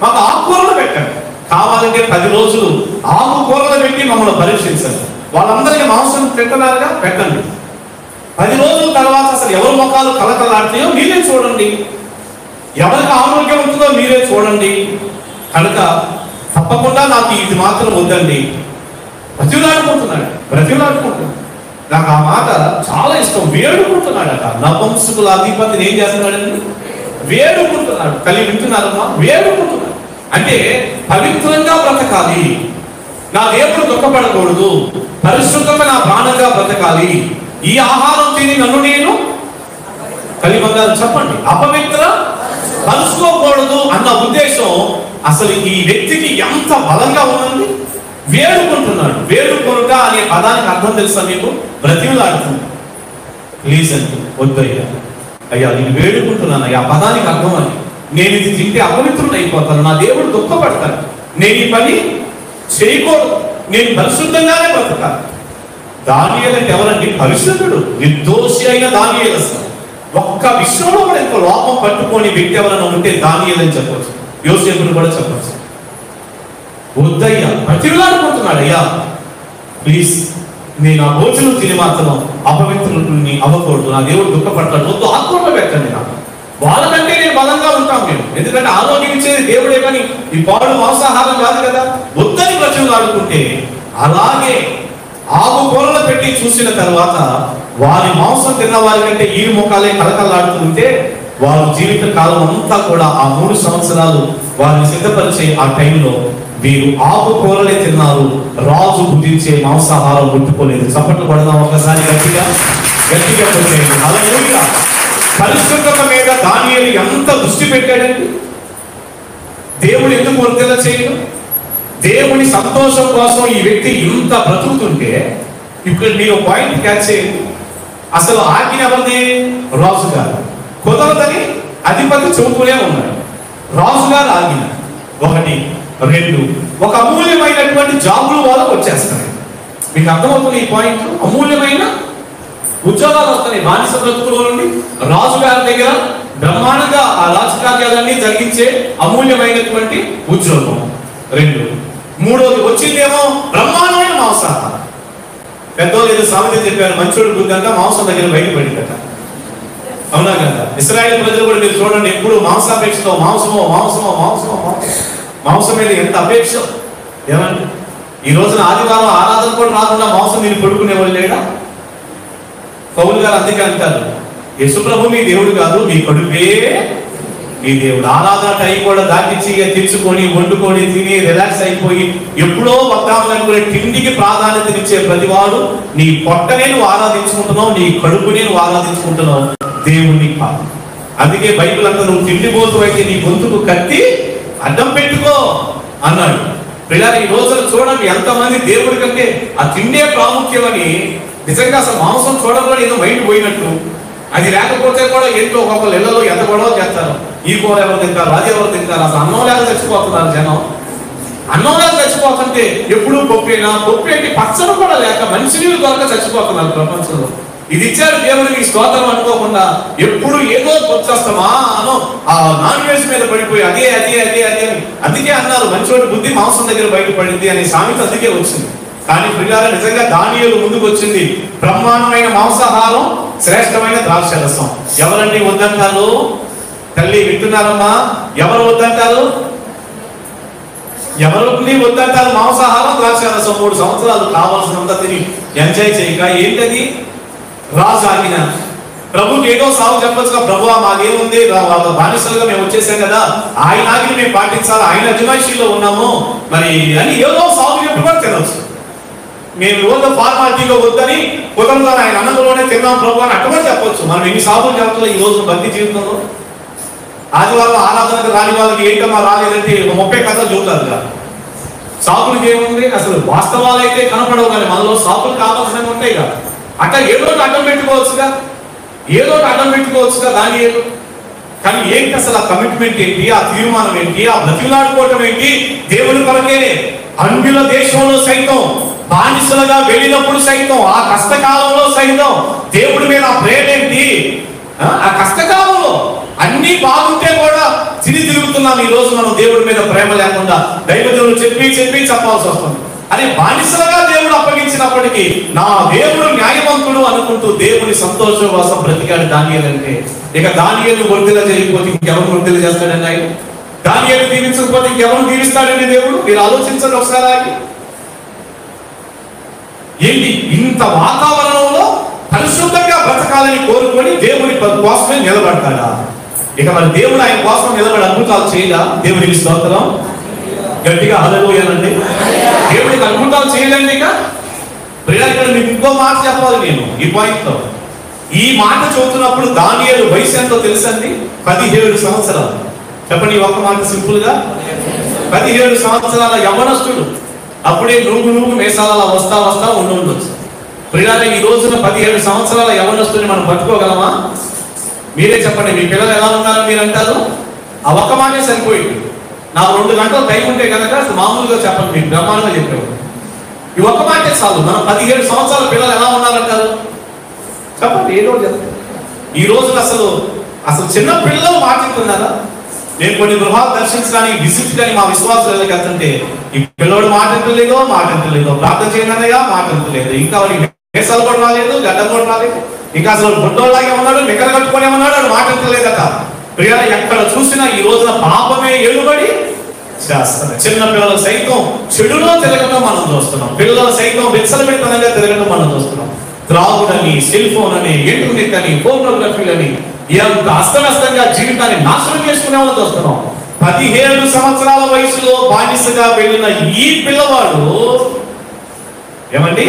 మాకు ఆకుకూరలు పెట్టండి కావాలంటే పది రోజులు ఆకుకూరలు పెట్టి మమ్మల్ని పరీక్షించండి వాళ్ళందరికీ మాంసం పెట్టనారుగా పెట్టండి పది రోజుల తర్వాత అసలు ఎవరి ముఖాలు కలకలాడుతాయో మీరే చూడండి ఎవరికి ఆరోగ్యం ఉంటుందో మీరే చూడండి కనుక తప్పకుండా నాకు ఇది మాత్రం వద్దండి బ్రతిలాడుకుంటున్నాడు బ్రతిలాడుకుంటున్నాడు నాకు ఆ మాట చాలా ఇష్టం వేడుకుంటున్నాడట నపుంసకుల అధిపతిని ఏం చేస్తున్నాడండి వేడుకుంటున్నాడు కలిగి వింటున్నారమ్మా వేడుకుంటున్నాడు అంటే పవిత్రంగా బ్రతకాలి నా దేవుడు దుఃఖపడకూడదు పరిశుద్ధంగా నా ప్రాణంగా బ్రతకాలి ఈ ఆహారం తిని నన్ను నేను కలిబంగారు చెప్పండి అపవిత్ర కలుసుకోకూడదు అన్న ఉద్దేశం అసలు ఈ వ్యక్తికి ఎంత బలంగా ఉన్నది వేడుకుంటున్నాడు వేడుకొనుట అనే పదానికి అర్థం తెలుసా మీకు బ్రతిమలాడుతుంది ప్లీజ్ అండి వద్దయ్యా అయ్యా నేను వేడుకుంటున్నాను అయ్యా ఆ పదానికి అర్థం అని నేను ఇది తింటే అపవిత్రుడు అయిపోతాను నా దేవుడు దుఃఖపడతాను నేను ఈ పని చేయకూడదు నేను పరిశుద్ధంగానే బ్రతకాలి దానియలు అంటే ఎవరండి పరిశుద్ధుడు నిర్దోషి అయిన దానియలు అసలు ఒక్క విషయంలో కూడా ఇంకో లోపం పట్టుకొని వ్యక్తి ఎవరైనా ఉంటే దానియలు అని చెప్పవచ్చు యోసేపుని కూడా చెప్పవచ్చు వద్దయ్యా ప్రతిలాడుకుంటున్నాడు అయ్యా ప్లీజ్ నేను ఆ భోజనం తిని మాత్రం అపవిత్రుని అవ్వకూడదు నా దేవుడు దుఃఖపడతాడు వద్దు ఆత్మలో పెట్టండి నాకు వాళ్ళకంటే నేను బలంగా ఉంటాం మేము ఎందుకంటే ఆరోగ్యం ఇచ్చేది దేవుడే కానీ ఈ పాడు మాంసాహారం కాదు కదా వద్దని ప్రజలు ఆడుకుంటే అలాగే ఆకుకూరలు పెట్టి చూసిన తర్వాత వారి మాంసం తిన్న వారి కంటే ఈ ముఖాలే కలకలాడుతుంటే వారి జీవిత కాలం అంతా కూడా ఆ మూడు సంవత్సరాలు వారిని సిద్ధపరిచే ఆ టైంలో వీరు ఆకుకూరలే తిన్నారు రాజు భుజించే మాంసాహారం ముట్టుకోలేదు చప్పట్లు పడదాం ఒకసారి గట్టిగా గట్టిగా కొట్టేయండి హల్లెలూయా పరిశుద్ధత మీద దానియేలు ఎంత దృష్టి పెట్టాడండి దేవుడు ఎందుకు వర్తిల్ల చేయడు దేవుని సంతోషం కోసం ఈ వ్యక్తి ఇంత బ్రతుకుతుంటే ఇప్పుడు మీరు పాయింట్ క్యాచ్ చేయండి అసలు ఆజ్ఞ ఎవరిది రాజు గారు కుదరదని అధిపతి చెబుతూనే ఉన్నాడు రాజు గారు ఆజ్ఞ ఒకటి రెండు ఒక అమూల్యమైనటువంటి జాబులు వాళ్ళకు వచ్చేస్తాయి మీకు అర్థమవుతుంది ఈ పాయింట్ అమూల్యమైన ఉద్యోగాలు వస్తున్నాయి బానిస బ్రతుకుల నుండి రాజు గారి దగ్గర బ్రహ్మాండంగా ఆ రాజకార్యాలన్నీ జరిగించే అమూల్యమైనటువంటి ఉద్యోగం రెండు మూడోది వచ్చిందేమో బ్రహ్మాండమైన మాంసాహారం పెద్దోళ్ళు ఏదో సామెత చెప్పారు మంచోడు బుద్ధంతా మాంసం దగ్గర బయటపడిందట అవునా కదా ఇస్రాయేల్ ప్రజలు కూడా మీరు చూడండి ఎప్పుడు మాంసాపేక్షతో మాంసమో మాంసమో మాంసమో మాంసం మాంసం మీద ఎంత అపేక్ష ఏమండి ఈ రోజున ఆదివారం ఆరాధన కూడా రాకుండా మాంసం మీరు పడుకునే వాళ్ళు లేడా పౌలు గారు అందుకే అంటారు యేసుప్రభు మీ దేవుడు కాదు మీ కడుపే మీ దేవుడు ఆరాధన టైం కూడా దాటించి ఇక తెచ్చుకొని వండుకొని తిని రిలాక్స్ అయిపోయి ఎప్పుడో వద్దామనుకునే తిండికి ప్రాధాన్యతనిచ్చే ప్రతివాడు నీ పొట్టనే నువ్వు ఆరాధించుకుంటున్నావు నీ కడుపునే నువ్వు ఆరాధించుకుంటున్నావు దేవుణ్ణి కాదు అందుకే బైబిల్ అంతా నువ్వు తిండిపోతూ అయితే నీ గొంతుకు కత్తి అడ్డం పెట్టుకో అన్నాడు పిల్లలు ఈ రోజున చూడండి ఎంతమంది దేవుడి కంటే ఆ తిండే ప్రాముఖ్యమని నిజంగా అసలు మాంసం చూడకుండా ఏదో మైండ్ పోయినట్టు అది లేకపోతే కూడా ఏంటో ఒక్కొక్కరు ఇళ్లలో ఎంత గొడవ చేస్తారు ఈ కూర ఎవరు తింటారు అది ఎవరు తింటారు అసలు అన్నం లేక చచ్చిపోతున్నారు జనం అన్నం లేక చచ్చిపోతుంటే ఎప్పుడు పప్పేనా పప్పు ఏంటి పచ్చడి కూడా లేక మంచినీళ్ళు దొరక చచ్చిపోతున్నారు ప్రపంచంలో ఇది ఇచ్చాడు దేవుడికి స్తోత్రం అనుకోకుండా ఎప్పుడు ఏదో వచ్చేస్తామా అనో ఆ నాన్ వెజ్ మీద పడిపోయి అదే అదే అదే అదే అని అందుకే అన్నారు మంచోడి బుద్ధి మాంసం దగ్గర బయటపడింది అనే సామెత అందుకే వచ్చింది కానీ ప్రియాల నిజంగా దానియులు ముందుకు వచ్చింది బ్రహ్మాండమైన మాంసాహారం శ్రేష్టమైన ద్రాక్ష రసం ఎవరండి వద్దంటారు తల్లి వింటున్నారమ్మా ఎవరు వద్దంటారు ఎవరిని వద్దంటారు మాంసాహారం ద్రాక్ష రసం మూడు సంవత్సరాలు కావాల్సినంత తిని ఎంజాయ్ చేయక ఏంటది రాజు ఆగిన ప్రభుకి ఏదో సాగు చెప్పొచ్చుగా ప్రభు మాకేముంది రా- వాళ్ళ బానిసలుగా మేము వచ్చేసాం కదా ఆయన ఆజ్ఞ మేము పాటించాలి ఆయన అజమాయిషీలో ఉన్నాము మరి అని ఏదో సాగు చెప్పి కూడా తినవచ్చు మేము రోజు ఫార్మాలిటీగా వద్దని కుదరదని ఆయన అన్నంలోనే తిన్నాం ప్రభు అని అట్లా చెప్పొచ్చు మనం ఎన్ని సాగులు చెప్పాలి ఈ రోజు బందీ జీవితంలో ఆదివారం ఆరాధనకు రాని వాళ్ళకి ఏంటమ్మా రాలేదంటే ఒక ముప్పై కథలు చూస్తారు కదా సాకులకి ఏముంది అసలు వాస్తవాలు అయితే కనపడవు కానీ మనలో సాకులు కావాల్సినవి ఉంటాయి కదా అట్లా ఏదో ఒకటి అడ్డం పెట్టుకోవచ్చుగా ఏదో ఒకటి అడ్డం పెట్టుకోవచ్చుగా దాని ఏదో కానీ ఏంటి అసలు ఆ కమిట్మెంట్ ఏంటి ఆ తీర్మానం ఏంటి ఆ బ్రతిలాడుకోవటం ఏంటి దేవుని కొరకే అన్యుల దేశంలో సైతం బానిసలుగా వెళ్ళినప్పుడు సైతం ఆ కష్టకాలంలో సైతం దేవుడి మీద ఆ ప్రేమ ఏంటి ఆ ఆ కష్టకాలంలో అన్ని బాగుంటే కూడా తిరిగి తిరుగుతున్నాం ఈ రోజు మనం దేవుడి మీద ప్రేమ లేకుండా దైవజనులు చెప్పి చెప్పి చెప్పాల్సి వస్తుంది అని బానిసలుగా దేవుడు అప్పగించినప్పటికీ నా దేవుడు న్యాయవంతుడు అనుకుంటూ దేవుని సంతోషం కోసం బ్రతికాడు దానియలు అంటే ఇక దానియలు వృద్ధిలో జరిగిపోతే ఇంకెవరు వృద్ధిలో చేస్తాడండి ఆయన దానియలు దీవించకపోతే ఇంకెవరు దీవిస్తాడండి దేవుడు మీరు ఆలోచించండి ఒకసారి ఆగి. ఏంటి ఇంత వాతావరణంలో పరిశుద్ధంగా బ్రతకాలని కోరుకొని దేవుని ప- కోసమే నిలబడతాడా ఇక మరి దేవుడు ఆయన కోసం నిలబడి అద్భుతాలు చేయడా దేవునికి స్తోత్రం గట్టిగా హలలోయాలండి దేవుడికి అద్భుతాలు చేయలేండి ఇక ప్రియ ఇక్కడ మీకు ఇంకో మాట చెప్పాలి నేను ఈ పాయింట్ లో ఈ మాట చదువుతున్నప్పుడు దానియేలు వయసు ఎంతో తెలుసండి పదిహేడు సంవత్సరాలు చెప్పండి ఈ ఒక్క మాట సింపుల్ గా పదిహేడు సంవత్సరాల యవనస్తుడు అప్పుడే నువ్వు నువ్వు మేసాల వస్తా వస్తా ఉండి ఉండొచ్చు ప్రియాల ఈ రోజున పదిహేడు సంవత్సరాల యవనస్తుని మనం పట్టుకోగలమా మీరే చెప్పండి మీ పిల్లలు ఎలా ఉన్నారో మీరు అంటారు ఆ ఒక్క మాటే సరిపోయింది నాకు రెండు గంటలు టైం ఉంటే కనుక అసలు మామూలుగా చెప్పండి మీకు బ్రహ్మాండంగా చెప్పేవాడు ఈ ఒక్క మాటే చాలు మనం పదిహేడు సంవత్సరాల పిల్లలు ఎలా ఉన్నారంటారు చెప్పండి ఏదో చెప్పండి ఈ రోజున అసలు అసలు చిన్న పిల్లలు మాట్లాడుతున్నారా నేను కొన్ని గృహాలు దర్శించడానికి విజిట్ కానీ మా విశ్వాసాలకు వెళ్తుంటే ఈ పిల్లోడు మాట్లాడలేదో మాట్లాడలేదో ప్రార్థన చేయనన్నయ్యా మాట్లాడలేదు ఇంకా వాడికి వేసాలు కూడా రాలేదు గడ్డం కూడా రాలేదు ఇంకా అసలు బుడ్డోళ్ళలాగే ఉన్నాడు నికర కట్టుకునే ఉన్నాడు వాడు మాట్లాడలేదట ప్రియ ఎక్కడ చూసినా ఈ రోజున పాపమే ఏలుబడి చేస్తారు చిన్న పిల్లలు సైతం చెడులో తిరగడం మనం చూస్తున్నాం పిల్లలు సైతం విచ్చలవిడితనంగా తిరగడం మనం చూస్తున్నాం త్రాగుడని సెల్ ఫోన్ అని ఇంటర్నెట్ అని ఫోటోగ్రఫీలని ఎంత అస్తవ్యస్తంగా జీవితాన్ని నాశనం చేసుకునే వాళ్ళు చూస్తున్నాం పదిహేడు సంవత్సరాల వయసులో బానిసగా వెళ్ళిన ఈ పిల్లవాడు ఏమండి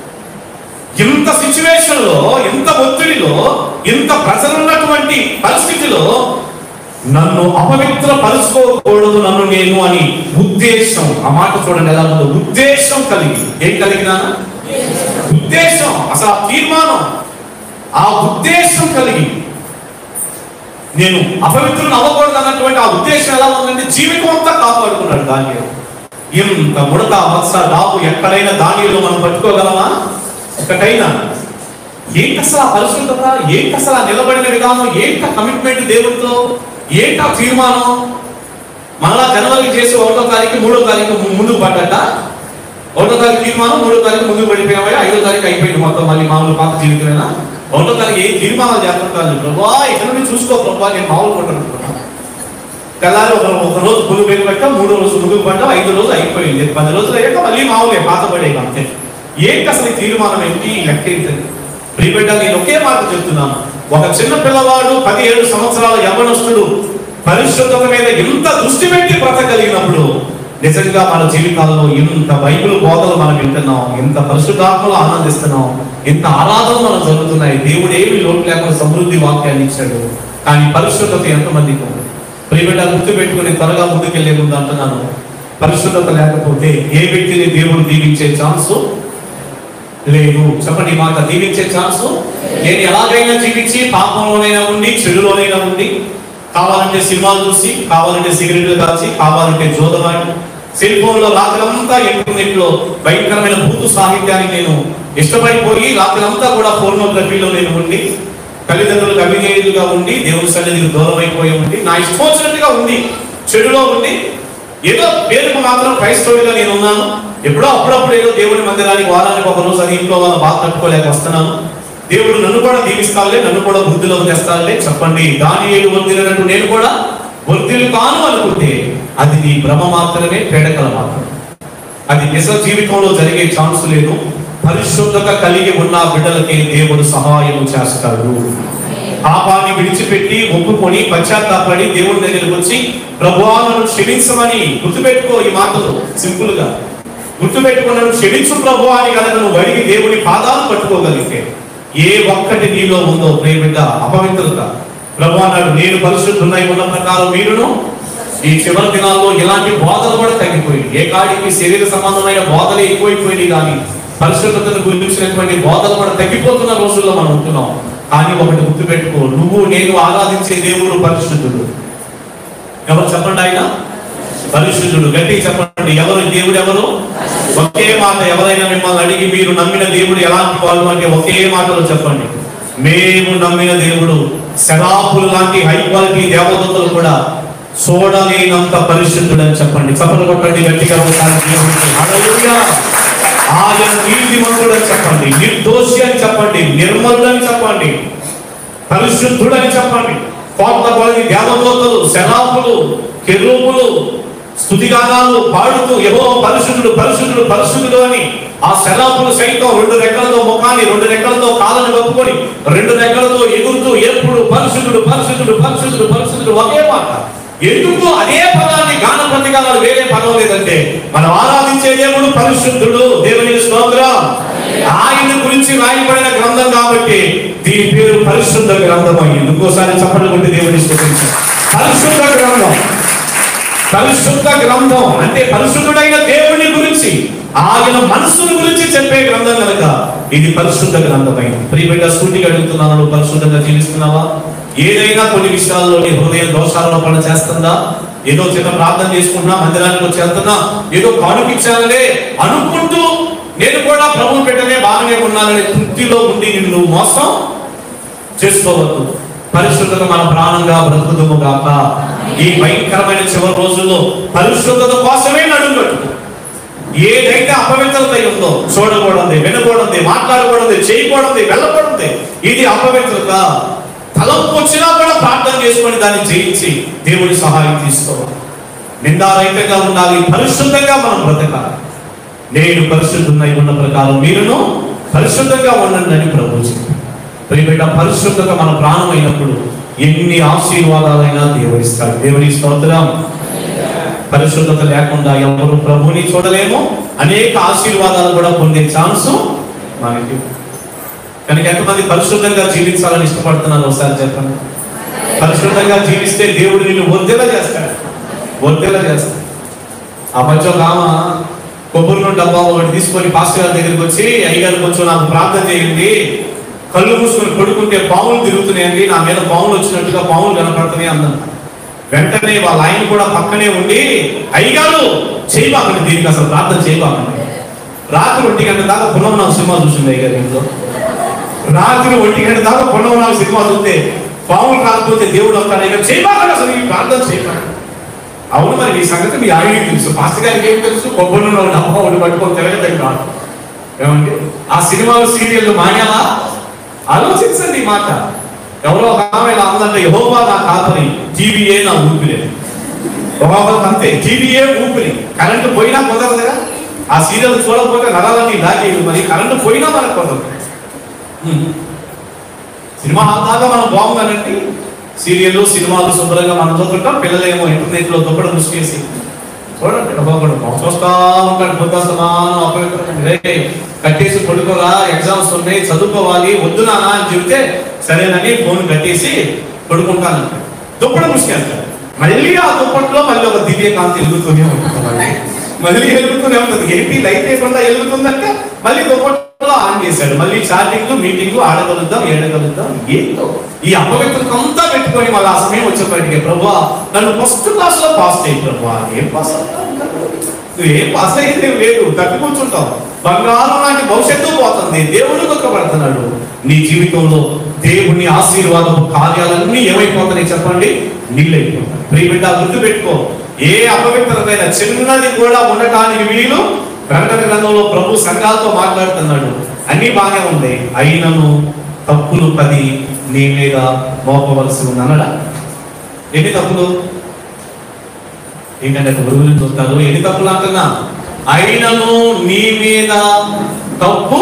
ఇంత సిచ్యువేషన్ లో ఇంత ఒత్తిడిలో ఇంత ప్రజలున్నటువంటి పరిస్థితిలో నన్ను అపవిత్ర పరుచుకోకూడదు నన్ను నేను అని ఉద్దేశం ఆ మాట చూడండి ఎలా ఉందో ఉద్దేశం కలిగి ఏం కలిగినా ఉద్దేశం అసలు ఆ తీర్మానం ఆ ఉద్దేశం కలిగి నేను అపవిత్రుని అవ్వకూడదు అన్నటువంటి ఆ ఉద్దేశం ఎలా ఉందంటే జీవితం అంతా కాపాడుకున్నాడు దాని ఇంత ముడత మత్స డాబు ఎక్కడైనా దానిలో మనం పట్టుకోగలమా ఒకటైనా ఏంటి అసలు ఆ పరిశుద్ధత ఏంటి అసలు ఆ నిలబడిన విధానం ఏంటి ఆ కమిట్మెంట్ దేవుడితో ఏంటి ఆ తీర్మానం మళ్ళా జనవరి చేసి ఒకటో తారీఖు మూడో తారీఖు ము- ముందుకు పడ్డట ఒకటో తారీఖు తీర్మానం మూడో తారీఖు ముందుకు పడిపోయామా ఐదో తారీఖు అయిపోయింది మొత్తం మళ్ళీ మామూలు పాత జీవితమేనా ఒకటో తారీఖు ఏ తీర్మానాలు చేస్తుంటాను ప్రభా ఇక్కడ నుండి చూసుకో ప్రభా నేను మామూలు కొంటున్నాను తెల్లారి ఒక ఒక రోజు ముందు పేరు పెట్టాం మూడో రోజు ముందుకు పడ్డాం ఐదు రోజులు అయిపోయింది పది రోజులు అయ్యాక మళ్ళీ మామూలే పాత పడే అంతే ఏంటి అసలు ఈ తీర్మానం ఏంటి ఈ లెక్క ఏంటని ప్రియబిడ్డ నేను ఒకే మాట చెప్తున్నాను ఒక చిన్న పిల్లవాడు పదిహేడు సంవత్సరాల యవ్వనస్తుడు పరిశుద్ధత మీద ఎంత దృష్టి పెట్టి బ్రతకగలిగినప్పుడు నిజంగా మన జీవితాల్లో ఇంత బైబిల్ బోధలు మనం వింటున్నాం ఇంత పరిశుద్ధాత్మలు ఆనందిస్తున్నాం ఇంత ఆరాధనలు మనం జరుగుతున్నాయి దేవుడు ఏమి లోటు లేకుండా సమృద్ధి వాక్యాన్ని ఇచ్చాడు కానీ పరిశుద్ధత ఎంతమందికి ఉంది ప్రియబిడ్డ గుర్తు పెట్టుకుని త్వరగా ముందుకెళ్లే ముందు అంటున్నాను పరిశుద్ధత లేకపోతే ఏ వ్యక్తిని దేవుడు దీవించే ఛాన్స్ లేదు చెప్పండి ఈ మాట దీవించే ఛాన్స్ నేను ఎలాగైనా జీవించి పాపంలోనైనా ఉండి చెడులోనైనా ఉండి కావాలంటే సినిమాలు చూసి కావాలంటే సిగరెట్లు కాల్చి కావాలంటే జోదమాడి సెల్ ఫోన్ లో రాత్రంతా ఇంటర్నెట్ లో భయంకరమైన భూతు సాహిత్యాన్ని నేను ఇష్టపడిపోయి రాత్రంతా కూడా ఫోర్నోగ్రఫీలో నేను ఉండి తల్లిదండ్రులకు అవిధేయులుగా ఉండి దేవుని సన్నిధికి దూరం అయిపోయి ఉండి నా ఇష్టం వచ్చినట్టుగా ఉండి చెడులో ఉండి ఏదో పేరుకు మాత్రం క్రైస్తవుడిగా నేను ఉన్నాను ఎప్పుడో అప్పుడప్పుడు ఏదో దేవుడి మందిరానికి వారానికి ఒక రోజు అది ఇంట్లో వాళ్ళ బాధ తట్టుకోలేక వస్తున్నాను దేవుడు నన్ను కూడా దీవిస్తానులే నన్ను కూడా వృద్ధిలోకి తెస్తానులే చెప్పండి దాని ఏడు వృద్ధినట్టు నేను కూడా వృద్ధిలు కాను అనుకుంటే అది నీ భ్రమ మాత్రమే పేడకల మాత్రమే అది నిజ జీవితంలో జరిగే ఛాన్స్ లేదు పరిశుద్ధత కలిగి ఉన్న బిడ్డలకి దేవుడు సహాయం చేస్తాడు పాపాన్ని విడిచిపెట్టి ఒప్పుకొని పశ్చాత్తాపడి దేవుడి దగ్గరికి వచ్చి ప్రభువాలను క్షమించమని గుర్తుపెట్టుకో ఈ మాటలు సింపుల్ గా గుర్తుపెట్టుకున్నాను క్షమించు ప్రభు అని కనుక నువ్వు అడిగి దేవుని పాదాలు పట్టుకోగలిగితే ఏ ఒక్కటి నీలో ఉందో ప్రేమిట అపవిత్రత ప్రభు అన్నాడు నేను పరిశుద్ధున్నై ఉన్న ప్రకారం మీరును ఈ చివరి దినాల్లో ఇలాంటి బోధలు కూడా తగ్గిపోయింది ఏ కాడికి శరీర సంబంధమైన బోధలు ఎక్కువైపోయినాయి కానీ పరిశుద్ధతను గురించినటువంటి బోధలు కూడా తగ్గిపోతున్న రోజుల్లో మనం ఉంటున్నాం కానీ ఒకటి గుర్తుపెట్టుకో నువ్వు నేను ఆరాధించే దేవుడు పరిశుద్ధుడు ఎవరు చెప్పండి ఆయన పరిశుద్ధుడు గట్టి చెప్పండి ఎవరు దేవుడు ఎవరు ఒకే మాట ఎవరైనా మిమ్మల్ని అడిగి మీరు నమ్మిన దేవుడు ఎలాంటి వాళ్ళు అంటే ఒకే మాటలో చెప్పండి మేము నమ్మిన దేవుడు శరాపులు లాంటి హై క్వాలిటీ దేవదత్తులు కూడా చూడలేనంత పరిశుద్ధుడని చెప్పండి చప్పలు కొట్టండి గట్టిగా ఒకసారి దేవునికి. హల్లెలూయా. ఆయన నీతిమంతుడని చెప్పండి నిర్దోషి అని చెప్పండి నిర్మలుడని చెప్పండి పరిశుద్ధుడని చెప్పండి కోట్ల కొలది దేవదూతలు శరాపులు కెరూపులు స్థుతిగానాలు పాడుతూ ఏవో పరిశుద్ధుడు పరిశుద్ధుడు పరిశుద్ధుడు అని ఆ శరాపులు సైతం రెండు రెక్కలతో ముఖాన్ని రెండు రెక్కలతో కాళ్ళను కప్పుకొని రెండు రెక్కలతో ఎగురుతూ ఎప్పుడు పరిశుద్ధుడు పరిశుద్ధుడు పరిశుద్ధుడు పరిశుద్ధుడు ఒకే మాట ఎందుకు అదే పదాన్ని గాన ప్రతిగానాలు వేరే పదం లేదంటే మనం ఆరాధించే దేవుడు పరిశుద్ధుడు దేవునికి స్తోత్రం ఆయన గురించి రాయబడిన గ్రంథం కాబట్టి దీని పేరు పరిశుద్ధ గ్రంథం అయ్యింది ఇంకోసారి చప్పట్లు కొట్టి దేవుని స్తుతించాం పరిశుద్ధ గ్రంథం పరిశుద్ధ గ్రంథం అంటే పరిశుద్ధుడైన దేవుని గురించి ఆయన మనస్సును గురించి చెప్పే గ్రంథం కనుక ఇది పరిశుద్ధ గ్రంథమైంది ప్రియబిడ్డ స్కూటీకి అడుగుతున్నాను నువ్వు పరిశుద్ధంగా జీవిస్తున్నావా ఏదైనా కొన్ని విషయాల్లో నీ హృదయం దోషాలలో పని చేస్తుందా ఏదో చిన్న ప్రార్థన చేసుకుంటున్నా మందిరానికి వచ్చి వెళ్తున్నా ఏదో కానుకిచ్చానలే అనుకుంటూ నేను కూడా ప్రభువు పెట్టనే బాగానే ఉన్నాననే తృప్తిలో ఉండి నిన్ను నువ్వు మోసం చేసుకోవద్దు పరిశుద్ధత మన ప్రాణంగా బ్రతుకుదుము గాక ఈ భయంకరమైన చివరి రోజుల్లో పరిశుద్ధత కోసమే నడుగట్టు ఏదైతే అపవిత్రత ఉందో చూడకూడదు వినకూడదు మాట్లాడకూడదు చేయకూడదు వెళ్ళకూడదు ఇది అపవిత్రత తలంపు వచ్చినా కూడా ప్రార్థన చేసుకొని దాన్ని జయించి దేవుడి సహాయం తీసుకోవాలి నిందారహితంగా ఉండాలి పరిశుద్ధంగా మనం బ్రతకాలి నేను పరిశుద్ధున్నై ఉన్న ప్రకారం మీరును పరిశుద్ధంగా ఉండండి అని ప్రభు చెప్పారు ప్రియబిడ్డ పరిశుద్ధత మన ప్రాణం అయినప్పుడు ఎన్ని ఆశీర్వాదాలైనా దేవుడిస్తాడు దేవుని స్తోత్రం పరిశుద్ధత లేకుండా ఎవరు ప్రభుని చూడలేము అనేక ఆశీర్వాదాలు కూడా పొందే ఛాన్స్ మనకి కనుక ఎంతమంది పరిశుద్ధంగా జీవించాలని ఇష్టపడుతున్నారు ఒకసారి చెప్పండి పరిశుద్ధంగా జీవిస్తే దేవుడు నిన్ను వర్ధెల చేస్తాడు వర్ధెల చేస్తాడు ఆ మధ్య ఒక ఆమె కొబ్బరి నూనె డబ్బా ఒకటి తీసుకొని పాస్టర్ గారి దగ్గరికి వచ్చి అయ్యగారు కొంచెం నాకు ప్రార్థన చేయండి కళ్ళు మూసుకొని పడుకుంటే పాములు తిరుగుతున్నాయండి నా మీద పాములు వచ్చినట్టుగా పాములు కనపడుతున్నాయి అన్నాను వెంటనే వాళ్ళ ఆయన కూడా పక్కనే ఉండి అయ్యగారు చేయబాకండి దీనికి అసలు ప్రార్థన చేయబాకండి రాత్రి ఒంటి గంట దాకా పునఃనామ సినిమా చూసింది అయ్యగారు ఇంట్లో రాత్రి ఒంటి గంట దాకా పునఃనామ సినిమా చూస్తే పాములు కాకపోతే దేవుడు వస్తాడు అయ్యగారు చేయబాకండి అసలు ఈ ప్రార్థన చేయబాకండి అవును మరి ఈ సంగతి మీ ఆయనకి తెలుసు పాస్టర్ గారికి ఏం తెలుసు కొబ్బరి నూనె ఒకటి అమ్మ ఒకటి పట్టుకొని తిరగదని కాదు ఏమండి ఆ సినిమాలు సీరియల్ మాయాలా ఆలోచించండి ఈ మాట ఎవరో ఒక ఆమె ఇలా ఉందంటే యహోవా నా కాపరి టీవీఏ నా ఊపిరి ఒకరికి అంతే టీవీఏ ఊపిరి కరెంటు పోయినా కుదరదుగా ఆ సీరియల్ చూడకపోతే నరాలన్నీ లాగేది మరి కరెంటు పోయినా మనకు కుదరదు హ్మ్. సినిమా హాల్ దాకా మనం బాగుందనండి సీరియల్ సినిమాలు శుభ్రంగా మనం చూస్తుంటాం పిల్లలేమో ఇంటర్నెట్ లో దుప్పడం ముసుకేసి చూడండి ఒకడు చూస్తా ఉంటాడు పొద్దుస్తమానం అపవిత్రం రే కట్టేసి పడుకోరా ఎగ్జామ్స్ ఉన్నాయి చదువుకోవాలి వద్దు నానా అని చెబితే సరేనని ఫోన్ కట్టేసి పడుకుంటాను దుప్పడం ముసుకేస్తాడు మళ్ళీ ఆ దుప్పట్లో మళ్ళీ ఒక దివ్య కాంతి వెలుగుతూనే ఉంటుంది మళ్ళీ. మళ్ళీ వెలుగుతూనే ఉంటుంది ఏంటి లైట్ లేకుండా వెలుగుతుందంటే మళ్ళీ దుప్పట్లో ఆన్ చేశాడు మళ్ళీ చాటింగ్ మీటింగ్ ఆడగలుగుతాం ఏడగలుగుతాం ఏంటో ఈ అపవిత్రత అంతా పెట్టుకొని మళ్ళీ ఆ సమయం వచ్చేప్పటికి ప్రభా నన్ను ఫస్ట్ క్లాస్ లో పాస్ చేయి ప్రభా ఏం పాస్ నువ్వు ఏం పాస్ అయ్యేది లేదు తప్పి కూర్చుంటావు బంగారం లాంటి భవిష్యత్తు పోతుంది దేవుడు దుఃఖపడుతున్నాడు నీ జీవితంలో దేవుని ఆశీర్వాదం కార్యాలన్నీ ఏమైపోతున్నాయి చెప్పండి నీళ్ళైపోతాయి ప్రియబిడ్డ గుర్తు పెట్టుకో ఏ అపవిత్రమైన చిన్నది కూడా ఉండటానికి వీలు ప్రకటన గ్రంథంలో ప్రభు సంఘాలతో మాట్లాడుతున్నాడు అన్ని బాగానే ఉంది అయినను తప్పులు పది నీ మీద మోపవలసి ఉంది అన్నడా ఎన్ని తప్పులు ఏంటంటే గురువులు చూస్తారు ఎన్ని తప్పులు అంటున్నా అయినను నీ మీద తప్పు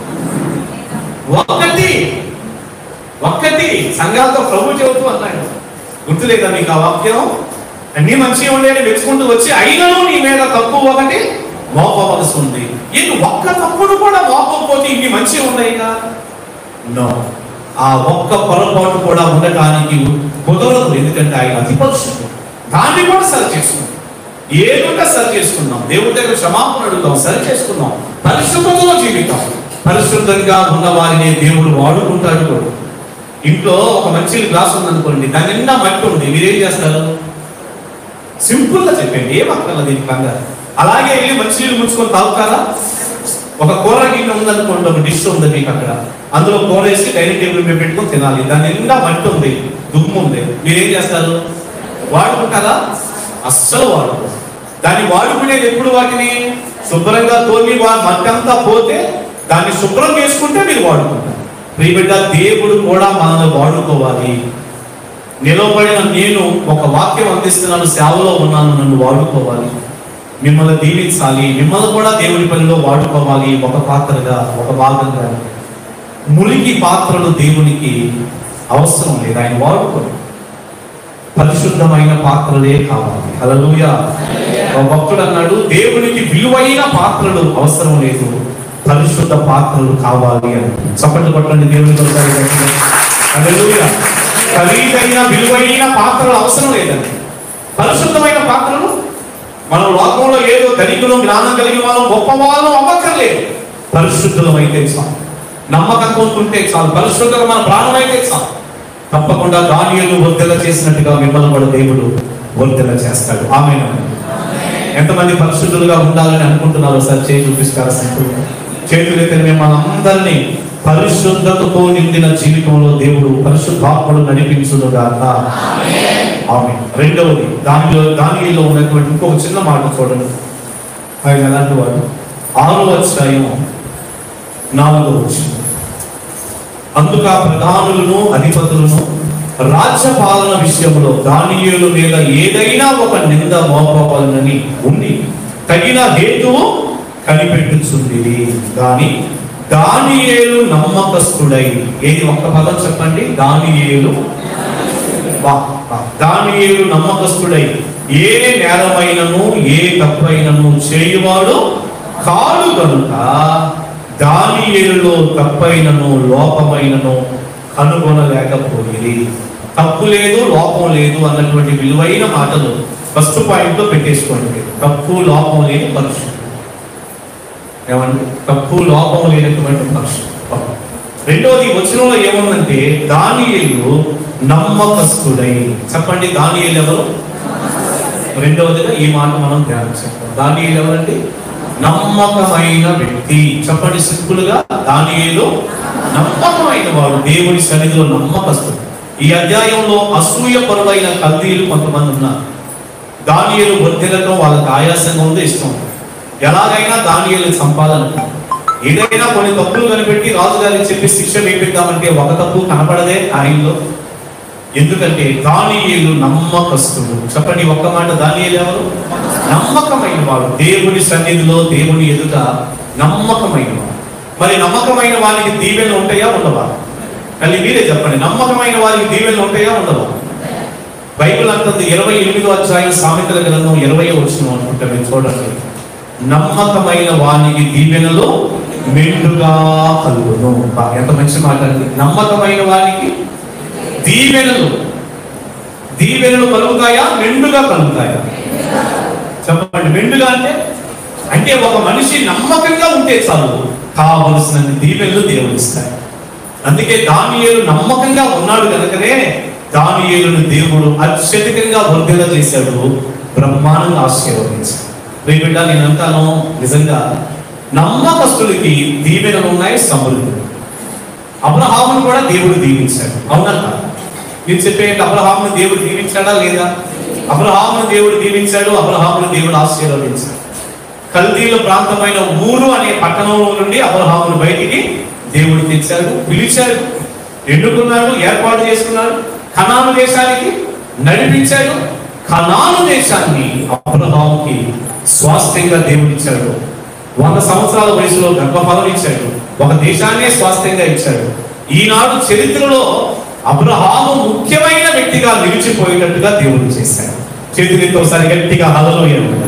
ఒక్కటి ఒక్కటి సంఘాలతో ప్రభు చెబుతూ అన్నాడు గుర్తులేదా మీకు ఆ వాక్యం అన్ని మంచిగా ఉండేది మెచ్చుకుంటూ వచ్చి అయినను నీ మీద తప్పు ఒకటి మోపవలసి ఉంది ఇది ఒక్క తప్పును కూడా మోపకపోతే ఇన్ని మంచిగా ఉన్నాయిగా నో ఆ ఒక్క పొరపాటు కూడా ఉండటానికి కుదరదు ఎందుకంటే ఆయన అతి పరిశుద్ధుడు దాన్ని కూడా సరి చేసుకున్నాం ఏదుంటే సరి చేసుకున్నాం దేవుడి దగ్గర క్షమాపణ అడుగుతాం సరి చేసుకున్నాం పరిశుద్ధతలో జీవితం పరిశుద్ధంగా ఉన్న వారిని దేవుడు వాడుకుంటాడు కూడా ఇంట్లో ఒక మంచి గ్లాస్ ఉందనుకోండి దాని నిండా మట్టి ఉంది మీరేం చేస్తారు సింపుల్ గా చెప్పండి ఏం అక్కర్లేదు దీని కంగారు అలాగే వెళ్ళి మంచినీళ్ళు ముంచుకొని తాగుతారా ఒక కూర గిన్నె ఉందనుకోండి ఒక డిష్ ఉంది మీకు అక్కడ అందులో కూర వేసి డైనింగ్ టేబుల్ మీద పెట్టుకొని తినాలి దాని నిండా మట్టి ఉంది దుమ్ము ఉంది మీరేం చేస్తారు వాడుకుంటారా అస్సలు వాడుకో దాన్ని వాడుకునేది ఎప్పుడు వాటిని శుభ్రంగా తోలి వా మట్టంతా పోతే దాన్ని శుభ్రం చేసుకుంటే మీరు వాడుకుంటారు ప్రియబిడ్డ దేవుడు కూడా మనల్ని వాడుకోవాలి నిలవబడిన నేను ఒక వాక్యం అందిస్తున్నాను సేవలో ఉన్నాను నన్ను వాడుకోవాలి మిమ్మల్ని దీవించాలి మిమ్మల్ని కూడా దేవుని పనిలో వాడుకోవాలి ఒక పాత్రగా ఒక భాగంగా మురికి పాత్రలు దేవునికి అవసరం లేదు ఆయన వాడుకోవాలి పరిశుద్ధమైన పాత్రలే కావాలి హల్లెలూయా ఒక భక్తుడు అన్నాడు దేవునికి విలువైన పాత్రలు అవసరం లేదు పరిశుద్ధ పాత్రలు కావాలి అని చప్పట్లు కొట్టండి దేవుని హల్లెలూయా ఖరీదైన విలువైన పాత్రలు అవసరం లేదండి పరిశుద్ధమైన పాత్రలు మన లోకంలో ఏదో ధనికులు జ్ఞానం కలిగిన వాళ్ళం గొప్ప వాళ్ళం అవ్వక్కర్లేదు పరిశుద్ధులం అయితే చాలు నమ్మకత్వం ఉంటే చాలు పరిశుద్ధత మన ప్రాణం అయితే చాలు తప్పకుండా దానియలు వర్ధల చేసినట్టుగా మిమ్మల్ని కూడా దేవుడు వర్ధల చేస్తాడు ఆమె ఎంతమంది పరిశుద్ధులుగా ఉండాలని అనుకుంటున్నారు సార్ చేయి చూపిస్తారా సింపుల్గా చేతులు ఎత్తిన మిమ్మల్ని అందరినీ పరిశుద్ధతతో నిండిన జీవితంలో దేవుడు పరిశుద్ధాత్మడు నడిపించునుగాక ఆమె రెండవది దానిలో దానిలో ఉన్నటువంటి ఇంకొక చిన్న మాట చూడండి ఆయన ఎలాంటి వాడు ఆరో అధ్యాయం నాలుగో వచ్చింది అందుక ప్రధానులను అధిపతులను రాజ్యపాలన విషయంలో దానియేలు మీద ఏదైనా ఒక నింద మోపవాలని ఉండి తగిన హేతువు కనిపెట్టుచుంది కానీ దానియేలు నమ్మకస్తుడై ఏది ఒక్క పదం చెప్పండి దానియేలు వా, వా. దానియేలు నమ్మకస్తుడై ఏ నేరమైనను ఏ తప్పైనను చేయువాడు కాడు కనుక దానియేలులో తప్పైనను లోపమైనను కనుగొనలేకపోయింది తప్పు లేదు లోపం లేదు అన్నటువంటి విలువైన మాటలు ఫస్ట్ పాయింట్ లో పెట్టేసుకోండి తప్పు లోపం లేని పరిశుద్ధం ఏమండి తప్పు లోపం లేనటువంటి పరిశుద్ధం రెండోది వచనంలో ఏముందంటే దానియేలు నమ్మకస్తుడై చెప్పండి దానియేలు ఎవరు రెండవదిగా ఈ మాట మనం ధ్యానించాం దానియేలు ఎవరండి నమ్మకమైన వ్యక్తి చెప్పండి సింపుల్ గా దానియేలు నమ్మకమైన వాడు దేవుని సన్నిధిలో నమ్మకస్తుడు ఈ అధ్యాయంలో అసూయ పరులైన కల్దీలు కొంతమంది ఉన్నారు దానియేలు వర్ధిల్లటం వాళ్ళకి ఆయాసంగా ఉంది ఇష్టం ఉంది. ఎలాగైనా దానియేలు చంపాలనుకుంటారు ఏదైనా కొన్ని తప్పులు కనిపెట్టి రాజుగారికి చెప్పి శిక్ష వేపిద్దామంటే ఒక తప్పు కనపడదే ఆయనలో ఎందుకంటే దానియేలు నమ్మకస్తుడు చెప్పండి ఒక్క మాట దానియేలు ఎవరు నమ్మకమైన వాడు దేవుని సన్నిధిలో దేవుని ఎదుట నమ్మకమైన వాడు మరి నమ్మకమైన వారికి దీవెనలు ఉంటాయా ఉండవా మళ్ళీ మీరే చెప్పండి నమ్మకమైన వారికి దీవెనలు ఉంటాయా ఉండవా బైబిల్ అంటుంది ఇరవై ఎనిమిదో అధ్యాయం సామెతల గ్రంథం ఇరవై వచ్చిన అనుకుంటా మీరు చూడండి నమ్మకమైన వానికి దీవెనలు మెండుగా కలుగును బా, ఎంత మంచి మాట అండి నమ్మకమైన వానికి దీవెనలు దీవెనలు కలుగుతాయా మెండుగా కలుగుతాయా చెప్పండి మెండుగా అంటే అంటే ఒక మనిషి నమ్మకంగా ఉంటే చాలు కావలసినన్ని దీవెనలు దేవుడు ఇస్తాయి అందుకే దానియేలు నమ్మకంగా ఉన్నాడు కనుకనే దానియేలును దేవుడు అత్యధికంగా వర్ధల చేశాడు బ్రహ్మాండంగా ఆశీర్వదించాడు రేపు బిడ్డ నేను అంటాను నిజంగా నమ్మకస్తులకి దీవెనలు ఉన్నాయి సమృద్ధి అబ్రహామును కూడా దేవుడు దీవించాడు అవునంట మీరు చెప్పేయండి అబ్రహామును దేవుడు దీవించాడా లేదా అబ్రహామును దేవుడు దీవించాడు అబ్రహామును దేవుడు ఆశీర్వదించాడు కల్దీల ప్రాంతమైన ఊరు అనే పట్టణంలో నుండి అబ్రహామును బయటికి దేవుడు తెచ్చాడు పిలిచాడు ఎన్నుకున్నాడు ఏర్పాటు చేసుకున్నాడు కనాను దేశానికి నడిపించాడు కనాను దేశాన్ని అబ్రహాముకి స్వాస్థ్యంగా దేవుడు ఇచ్చాడు వంద సంవత్సరాల వయసులో గర్భఫలం ఇచ్చాడు ఒక దేశాన్నే స్వాస్థ్యంగా ఇచ్చాడు ఈనాడు చరిత్రలో అబ్రహాము ముఖ్యమైన వ్యక్తిగా నిలిచిపోయేటట్టుగా దేవుడు చేశాడు చేతులతో ఒకసారి గట్టిగా హలలో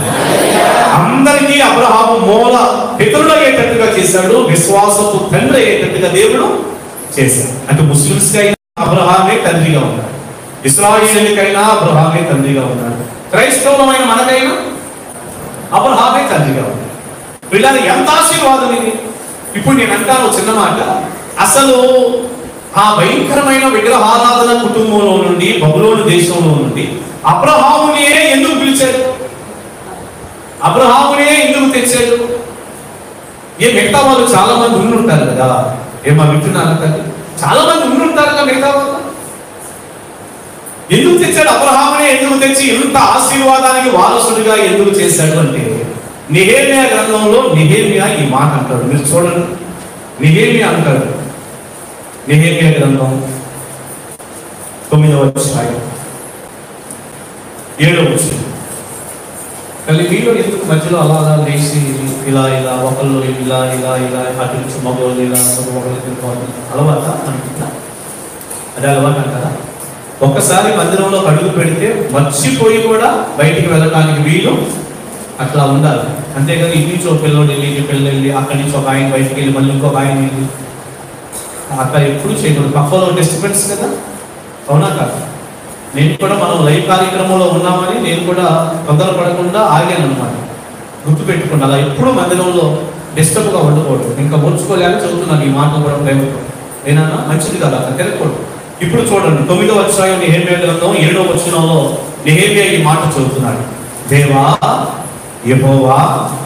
అందరికీ అబ్రహాము మూల పితరుడు అయ్యేటట్టుగా చేశాడు విశ్వాసపు తండ్రి అయ్యేటట్టుగా దేవుడు చేశాడు అంటే ముస్లిమ్స్ అయినా అబ్రహామే తండ్రిగా ఉన్నాడు ఇస్రాయిలీలకైనా అబ్రహామే తండ్రిగా ఉన్నాడు క్రైస్తవులమైన మనకైనా అబ్రహామే తండ్రిగా ఉన్నాడు వీళ్ళని ఎంత ఆశీర్వాదం ఇది ఇప్పుడు నేను అంటాను చిన్న మాట అసలు ఆ భయంకరమైన విగ్రహారాధన కుటుంబంలో నుండి బబులోను దేశంలో నుండి అబ్రహామునే ఎందుకు పిలిచాడు అబ్రహామునే ఎందుకు తెచ్చాడు ఏ మిగతా వాళ్ళు చాలా మంది ఉండుంటారు కదా ఏమా వింటున్నారు కదా చాలా మంది ఉండుంటారు కదా మిగతా వాళ్ళు ఎందుకు తెచ్చాడు అబ్రహామునే అబ్రహాముని ఎందుకు తెచ్చి ఇంత ఆశీర్వాదానికి వారసుడిగా ఎందుకు చేశాడు అంటే నిహేమియా గ్రంథంలో నిహేమియా ఈ మాట అంటాడు మీరు చూడండి నిహేమియా అంటాడు నిహేమియా గ్రంథం తొమ్మిదవ అధ్యాయం ఏడవ వచ్చింది కానీ మీరు ఎందుకు మధ్యలో అలా అలా లేచి ఇలా ఇలా ఒకళ్ళు ఇలా ఇలా ఇలా అటు నుంచి మగవాళ్ళు ఇలా ఒకళ్ళు తిరుగుతారు అలవాట అనుకుంటా అది అలవాటు అంటారా ఒక్కసారి మందిరంలో అడుగు పెడితే మర్చిపోయి కూడా బయటికి వెళ్ళడానికి వీలు అట్లా ఉండాలి అంతేకాని ఇటు నుంచి ఒక పిల్లోడు వెళ్ళి ఇటు పిల్లలు వెళ్ళి అక్కడి నుంచి ఒక ఆయన బయటికి వెళ్ళి మళ్ళీ ఇంకొక ఆయన వెళ్ళి అట్లా ఎప్పుడు చేయకూడదు పక్కలో డిస్టర్బెన్స్ కదా అవునా కాదు నేను కూడా మనం లైవ్ కార్యక్రమంలో ఉన్నామని నేను కూడా తొందరపడకుండా ఆగాను అనమాట గుర్తుపెట్టుకున్నా అలా ఎప్పుడు మందిరంలో డిస్టర్బ్గా ఉండకూడదు ఇంకా ఉంచుకోలేక చదువుతున్నాను ఈ మాట కూడా ప్రేమతో ఏనా మంచిది కదా అట్లా తిరగకూడదు ఇప్పుడు చూడండి తొమ్మిదో అధ్యాయం నిహేమియా గ్రంథం ఏడో వచనంలో నిహేమియా ఈ మాట చదువుతున్నాడు దేవా యెహోవా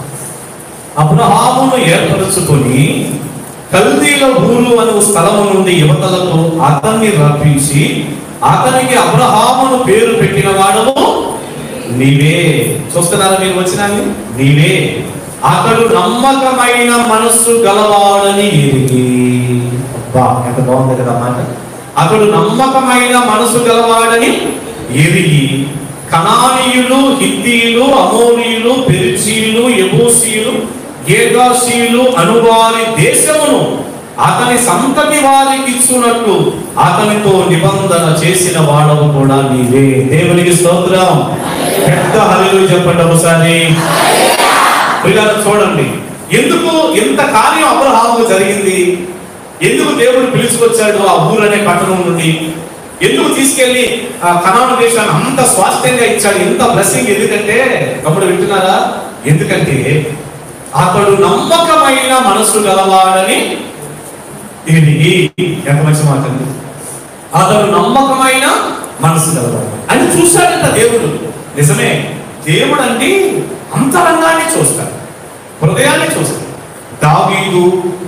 అబ్రహామును ఏర్పరచుకొని కల్దీల ఊరు అను స్థలము నుండి యువతలకు అతన్ని రప్పించి అతనికి అబ్రహామును పేరు పెట్టిన వాడము నీవే చూస్తున్నారా మీరు వచ్చినాన్ని నీవే అతడు నమ్మకమైన మనస్సు గలవాడని ఎరిగి అబ్బా ఎంత బాగుంది కదా మాట అతడు నమ్మకమైన మనసు గలవాడని ఎరిగి కనానీయులు హిత్తీయులు అమోనీయులు పెరిచీయులు ఎబోసీయులు గేగాసీయులు అనువారి దేశమును అతని సంతతి వారికి ఇచ్చున్నట్టు అతనితో నిబంధన చేసిన వాడవు కూడా నీవే దేవునికి స్తోత్రం పెద్ద హల్లు చెప్పండి ఒకసారి పిల్లలు చూడండి ఎందుకు ఎంత కార్యం అబ్రహాము జరిగింది ఎందుకు దేవుడు పిలుచుకొచ్చాడు ఆ ఊరనే పట్టణం నుండి ఎందుకు తీసుకెళ్లి ఆ కనాను దేశాన్ని అంత స్వాస్థ్యంగా ఇచ్చాడు ఎంత బ్లెస్సింగ్ ఎందుకంటే అప్పుడు వింటున్నారా ఎందుకంటే అతడు నమ్మకమైన మనసు గలవాడని ఇది ఎంత మంచి మాట అండి. అతడు నమ్మకమైన మనసు గలవాడు అని చూశాడంట దేవుడు నిజమే దేవుడు అంటే అంతరంగాన్ని చూస్తాడు హృదయాన్ని చూస్తాడు దావీదు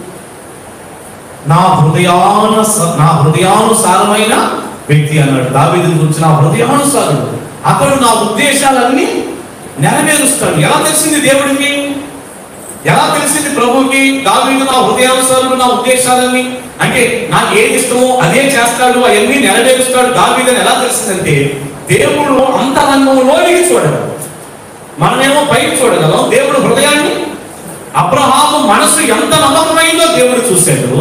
నా హృదయాన నా హృదయానుసారమైన వ్యక్తి అన్నాడు దావీదు గురించి నా హృదయానుసారుడు అతడు నా ఉద్దేశాలన్నీ నెరవేరుస్తాడు ఎలా తెలిసింది దేవుడికి ఎలా తెలిసింది ప్రభుకి దావీదు నా హృదయానుసారుడు నా ఉద్దేశాలన్నీ అంటే నాకు ఏది ఇష్టమో అదే చేస్తాడు అవన్నీ నెరవేరుస్తాడు దావీదని ఎలా తెలిసిందంటే దేవుడు అంతరంగంలోనికి చూడడు మనమేమో పైకి చూడగలం దేవుడు హృదయాన్ని అబ్రహాము మనసు ఎంత నమ్మకమైందో దేవుడు చూశాడు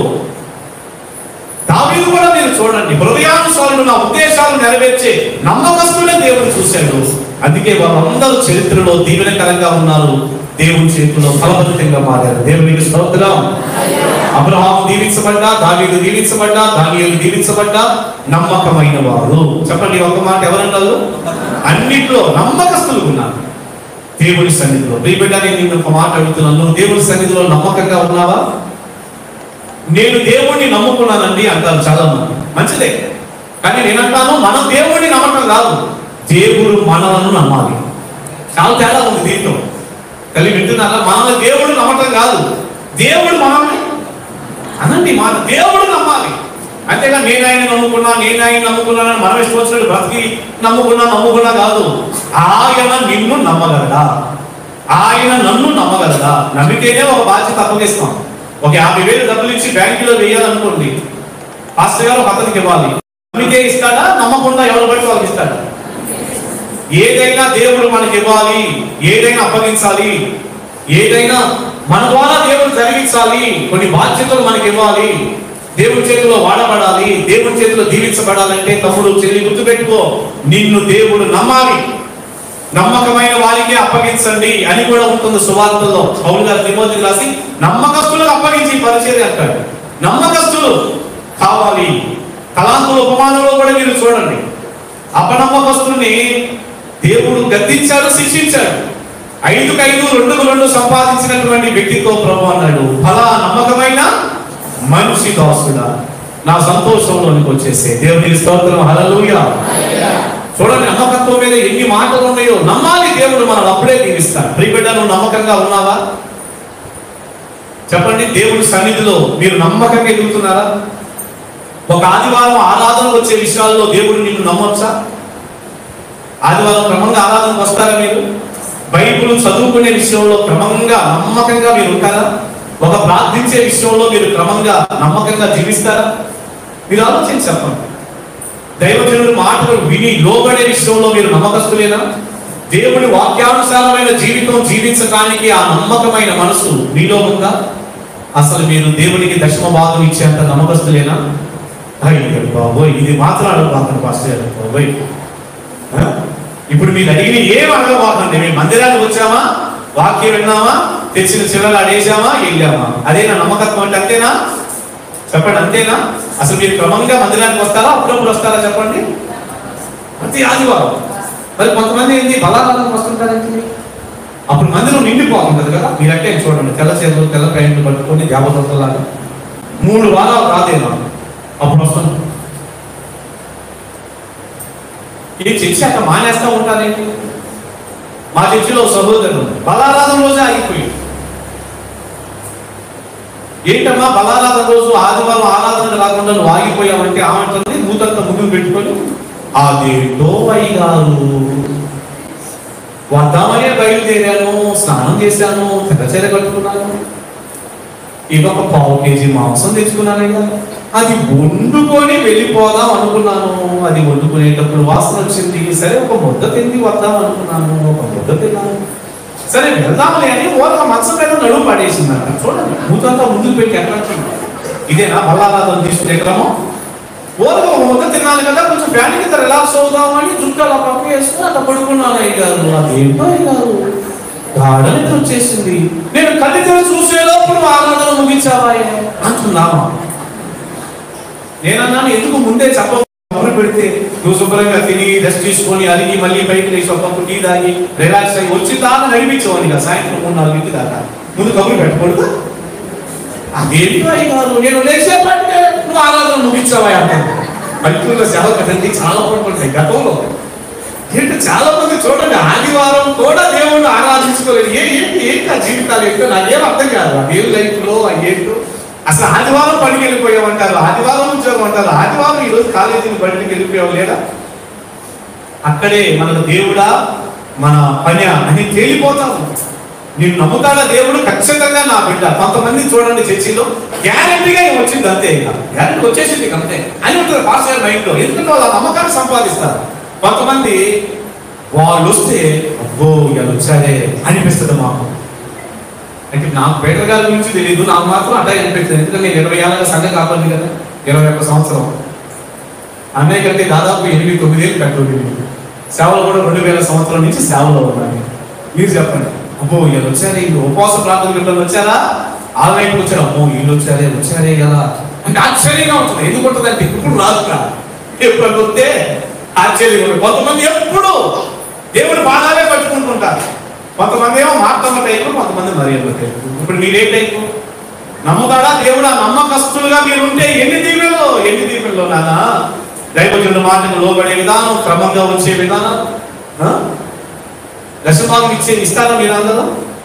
దావీదు కూడా మీరు చూడండి హృదయానుసారులు నా ఉద్దేశాలు నెరవేర్చే నమ్మకస్తులే దేవుడు చూశాడు అందుకే వాళ్ళందరూ చరిత్రలో దీవెనకరంగా ఉన్నారు దేవుని చేతిలో ఫలభరితంగా మారారు దేవునికి స్తోత్రం అబ్రహాము దీవించబడ్డా దావీదు దీవించబడ్డా దానియులు దీవించబడ్డా నమ్మకమైన వారు చెప్పండి ఒక మాట ఎవరన్నారు అన్నిట్లో నమ్మకస్తులు ఉన్నారు దేవుని సన్నిధిలో ప్రియబిడ్డ నేను నిన్ను ఒక మాట అడుగుతున్నాను నువ్వు దేవుని సన్నిధిలో నమ్మకంగా ఉన్నావా నేను దేవుణ్ణి నమ్ముకున్నానండి అంటారు చాలా మంది మంచిదే కానీ నేనంటాను మనం దేవుణ్ణి నమ్మకం కాదు దేవుడు మనలను నమ్మాలి చాలా తేడా ఉంది దీంట్లో కలిగి వింటున్నారా మనల్ని దేవుడు నమ్మకం కాదు దేవుడు మనల్ని అనండి మాట దేవుడు నమ్మాలి అంతేగా నేను ఆయన నమ్ముకున్నా నేను ఆయన నమ్ముకున్నానని మనం ఇష్టం వచ్చినట్టు బ్రతికి నమ్ముకున్నా నమ్ముకున్నా కాదు ఆయన నిన్ను నమ్మగలడా ఆయన నన్ను నమ్మగలడా నమ్మితేనే ఒక బాధ్యత అప్పగిస్తాం ఒక యాభై వేలు డబ్బులు ఇచ్చి బ్యాంకులో వేయాలనుకోండి పాస్టర్ గారు ఒక అతనికి ఇవ్వాలి నమ్మితే ఇస్తాడా నమ్మకుండా ఎవరు బట్టి వాళ్ళకి ఇస్తాడా ఏదైనా దేవుడు మనకి ఇవ్వాలి ఏదైనా అప్పగించాలి ఏదైనా మన ద్వారా దేవుడు జరిగించాలి కొన్ని బాధ్యతలు మనకి ఇవ్వాలి దేవుడి చేతిలో వాడబడాలి దేవుడి చేతిలో దీవించబడాలంటే తమ్ముడు చెల్లి గుర్తుపెట్టుకో నిన్ను దేవుడు నమ్మాలి నమ్మకమైన వారికి అప్పగించండి అని కూడా ఉంటుంది సువార్తల్లో పౌలు గారు తిమోతికి రాసి నమ్మకస్తులకు అప్పగించి ఈ పరిచర్య అంటాడు నమ్మకస్తులు కావాలి తలాంతుల ఉపమానంలో కూడా మీరు చూడండి అపనమ్మకస్తుల్ని దేవుడు గద్దించాడు శిక్షించాడు ఐదుకు ఐదు రెండుకు రెండు సంపాదించినటువంటి వ్యక్తితో ప్రభు అన్నాడు ఫలా నమ్మకమైన మనిషి దాసుడా నా సంతోషంలోనికి వచ్చేసే దేవునికి స్తోత్రం హల్లెలూయా చూడండి నమ్మకత్వం మీద ఎన్ని మాటలు ఉన్నాయో నమ్మాలి దేవుడు మనం అప్పుడే దీవిస్తాడు ప్రియబిడ్డ నువ్వు నమ్మకంగా ఉన్నావా చెప్పండి దేవుడి సన్నిధిలో మీరు నమ్మకంగా ఎదుగుతున్నారా ఒక ఆదివారం ఆరాధనకు వచ్చే విషయాల్లో దేవుడు నిన్ను నమ్మొచ్చా ఆదివారం క్రమంగా ఆరాధనకు వస్తారా మీరు బైబిల్ చదువుకునే విషయంలో క్రమంగా నమ్మకంగా మీరు ఉంటారా ఒక ప్రార్థించే విషయంలో మీరు క్రమంగా నమ్మకంగా జీవిస్తారా మీరు ఆలోచించి చెప్పండి దైవజనుడి మాటలు విని లోబడే విషయంలో మీరు నమ్మకస్తులేనా దేవుని వాక్యానుసారమైన జీవితం జీవించడానికి ఆ నమ్మకమైన మనసు మీలో ఉందా అసలు మీరు దేవునికి దశమ భాగం ఇచ్చేంత నమ్మకస్తులేనా అయ్యో బాబోయ్ ఇది మాట్లాడబాకండి పాస్టర్ గారు బాబోయ్ ఆ? ఇప్పుడు మీరు అడిగిన ఏం అడగబాకండి మేము మందిరానికి వచ్చామా వాక్యం విన్నామా తెచ్చిన చిల్లలు అడేసామా వెళ్ళామా అదేనా నమ్మకత్వం అంటే అంతేనా చెప్పండి అంతేనా అసలు మీరు క్రమంగా మందిరానికి వస్తారా అప్పుడప్పుడు వస్తారా చెప్పండి ప్రతి ఆదివారం మరి కొంతమంది ఏంటి బలారాధనకు వస్తుంటారంటే అప్పుడు మందిరం నిండిపోతుంటది కదా మీరంటే చూడండి తెల్ల చేతులు తెల్ల ప్యాంట్లు పట్టుకొని దేవతలాగా మూడు వారాలు రాదేనా అప్పుడు వస్తాను ఈ చర్చి అక్కడ మానేస్తా ఉంటారేంటి మా చర్చిలో ఓ సహోదరుడు బలారాధన రోజే ఆగిపోయింది ఏంటమ్మా బలారాధన రోజు ఆదివారం ఆరాధన రాకుండా నువ్వు ఆగిపోయావంటే ఆమంటుంది మూతంతా ముందుకు పెట్టుకొని అదేంటో అయ్యారు వద్దామనే బయలుదేరాను స్నానం చేశాను తెల్లచీర కట్టుకున్నాను ఇక ఒక పావు కేజీ మాంసం తెచ్చుకున్నానయ్యా అది వండుకొని వెళ్ళిపోదాం అనుకున్నాను అది వండుకునేటప్పుడు వాసన వచ్చింది సరే ఒక ముద్ద తిండి వద్దాం అనుకున్నాను ఒక ముద్ద తిన్నాను సరే వెళ్దాంలే అని ఓరక మంచం మీద నడుము పడేసింది అంట చూడండి మూతంతా ముందుకు పెట్టి ఎక్కడ అంటున్నాడు? ఇదేనా బల్లారాధన తీసుకునే క్రమం ఓరక ఒక ముద్ద తిన్నాను కదా కొంచెం ఫ్యాన్ కింద రిలాక్స్ అవుదామని జుట్టు అలా పక్క వేసుకుని అట్లా పడుకున్నాను అయ్యారు అదేంటో అయ్యారు గాఢ నిద్ర వచ్చేసింది నేను కళ్ళు తెరిచి చూసే లోపల ఆరాధన ముగించావా అంటున్నావా నేనన్నాను ఎందుకు ముందే చెప్ప మొదలు పెడితే నువ్వు శుభ్రంగా తిని రెస్ట్ తీసుకొని అలిగి మళ్ళీ బయట లేచి ఒక కప్పు టీ తాగి రిలాక్స్ అయ్యి వచ్చి దాకా నడిపించవని కదా సాయంత్రం మూడు నాలుగింటి దాకా ముందు కబురు పెట్టకూడదు అదేంటి అయ్యారు నేను లేచేపట్టే నువ్వు ఆరాధన ముగించావా అంటాను పల్లెటూరులో సేవ కదండి చాలా పడుకుంటాయి గతంలో ఏంటి చాలా మంది చూడండి ఆదివారం కూడా దేవుణ్ణి ఆరాధించుకోలేదు ఏ ఏంటి ఏంటి ఆ జీవితాలు ఏంటో నాకేం అర్థం కాదు ఆ దేవుని లైఫ్ లో ఆ ఏంటో అసలు ఆదివారం పనికి వెళ్ళిపోయామంటారు ఆదివారం ఉద్యోగం అంటారు ఆదివారం ఈ రోజు కాలేజీకి బయటికి వెళ్ళిపోయావు లేదా అక్కడే మనకు దేవుడా మన పని అని తేలిపోతాము నేను నమ్ముతాడా దేవుడు ఖచ్చితంగా నా బిడ్డ కొంతమంది చూడండి చర్చిలో గ్యారంటీగా ఏం వచ్చింది అంతే ఇక గ్యారంటీ వచ్చేసింది ఇక అంతే అని ఉంటుంది పాస్టర్ మైండ్ లో ఎందుకంటే వాళ్ళ నమ్మకాన్ని సంపాదిస్తారు కొంతమంది వాళ్ళు వస్తే అబ్బో ఇక వచ్చారే అనిపిస్తుంది మాకు అంటే నాకు పేటర్ గారి గురించి తెలియదు నాకు మాత్రం అట్లా అనిపిస్తుంది ఎందుకంటే నేను ఇరవై ఏళ్ళగా సంఘం కాపాడింది కదా ఇరవై ఒక్క సంవత్సరం అన్నయ్య కంటే దాదాపు ఎనిమిది తొమ్మిది ఏళ్ళు పెట్టండి సేవలు కూడా రెండు వేల సంవత్సరం నుంచి సేవలో ఉన్నాయి మీరు చెప్పండి అబ్బో వీళ్ళు వచ్చారే వీళ్ళు ఉపవాస ప్రార్థన వీళ్ళు వచ్చారా వాళ్ళ వైపు వచ్చారు అమ్మో వీళ్ళు వచ్చారే వచ్చారే ఎలా అంటే ఆశ్చర్యంగా ఉంటుంది ఎందుకు ఉంటుందంటే ఇప్పుడు రాదు కా. ఎప్పుడు వస్తే ఆశ్చర్యంగా ఉంటుంది కొంతమంది ఎప్పుడు దేవుడి పాదాలే పట్టుకుంటుంటారు కొంతమంది ఏమో మార్తమ్మ టైపు కొంతమంది మరియమ్మ టైపు ఇప్పుడు మీరే టైపు నమ్ముతాడా దేవుడు ఆ నమ్మకస్తులుగా మీరు ఉంటే ఎన్ని దీవెల్లో ఎన్ని దీవెల్లో నానా దైవజనుల మాటకు లోబడే విధానం క్రమంగా వచ్చే విధానం ఆ? దశభాగం ఇచ్చే ఇస్తారా మీరు అందరూ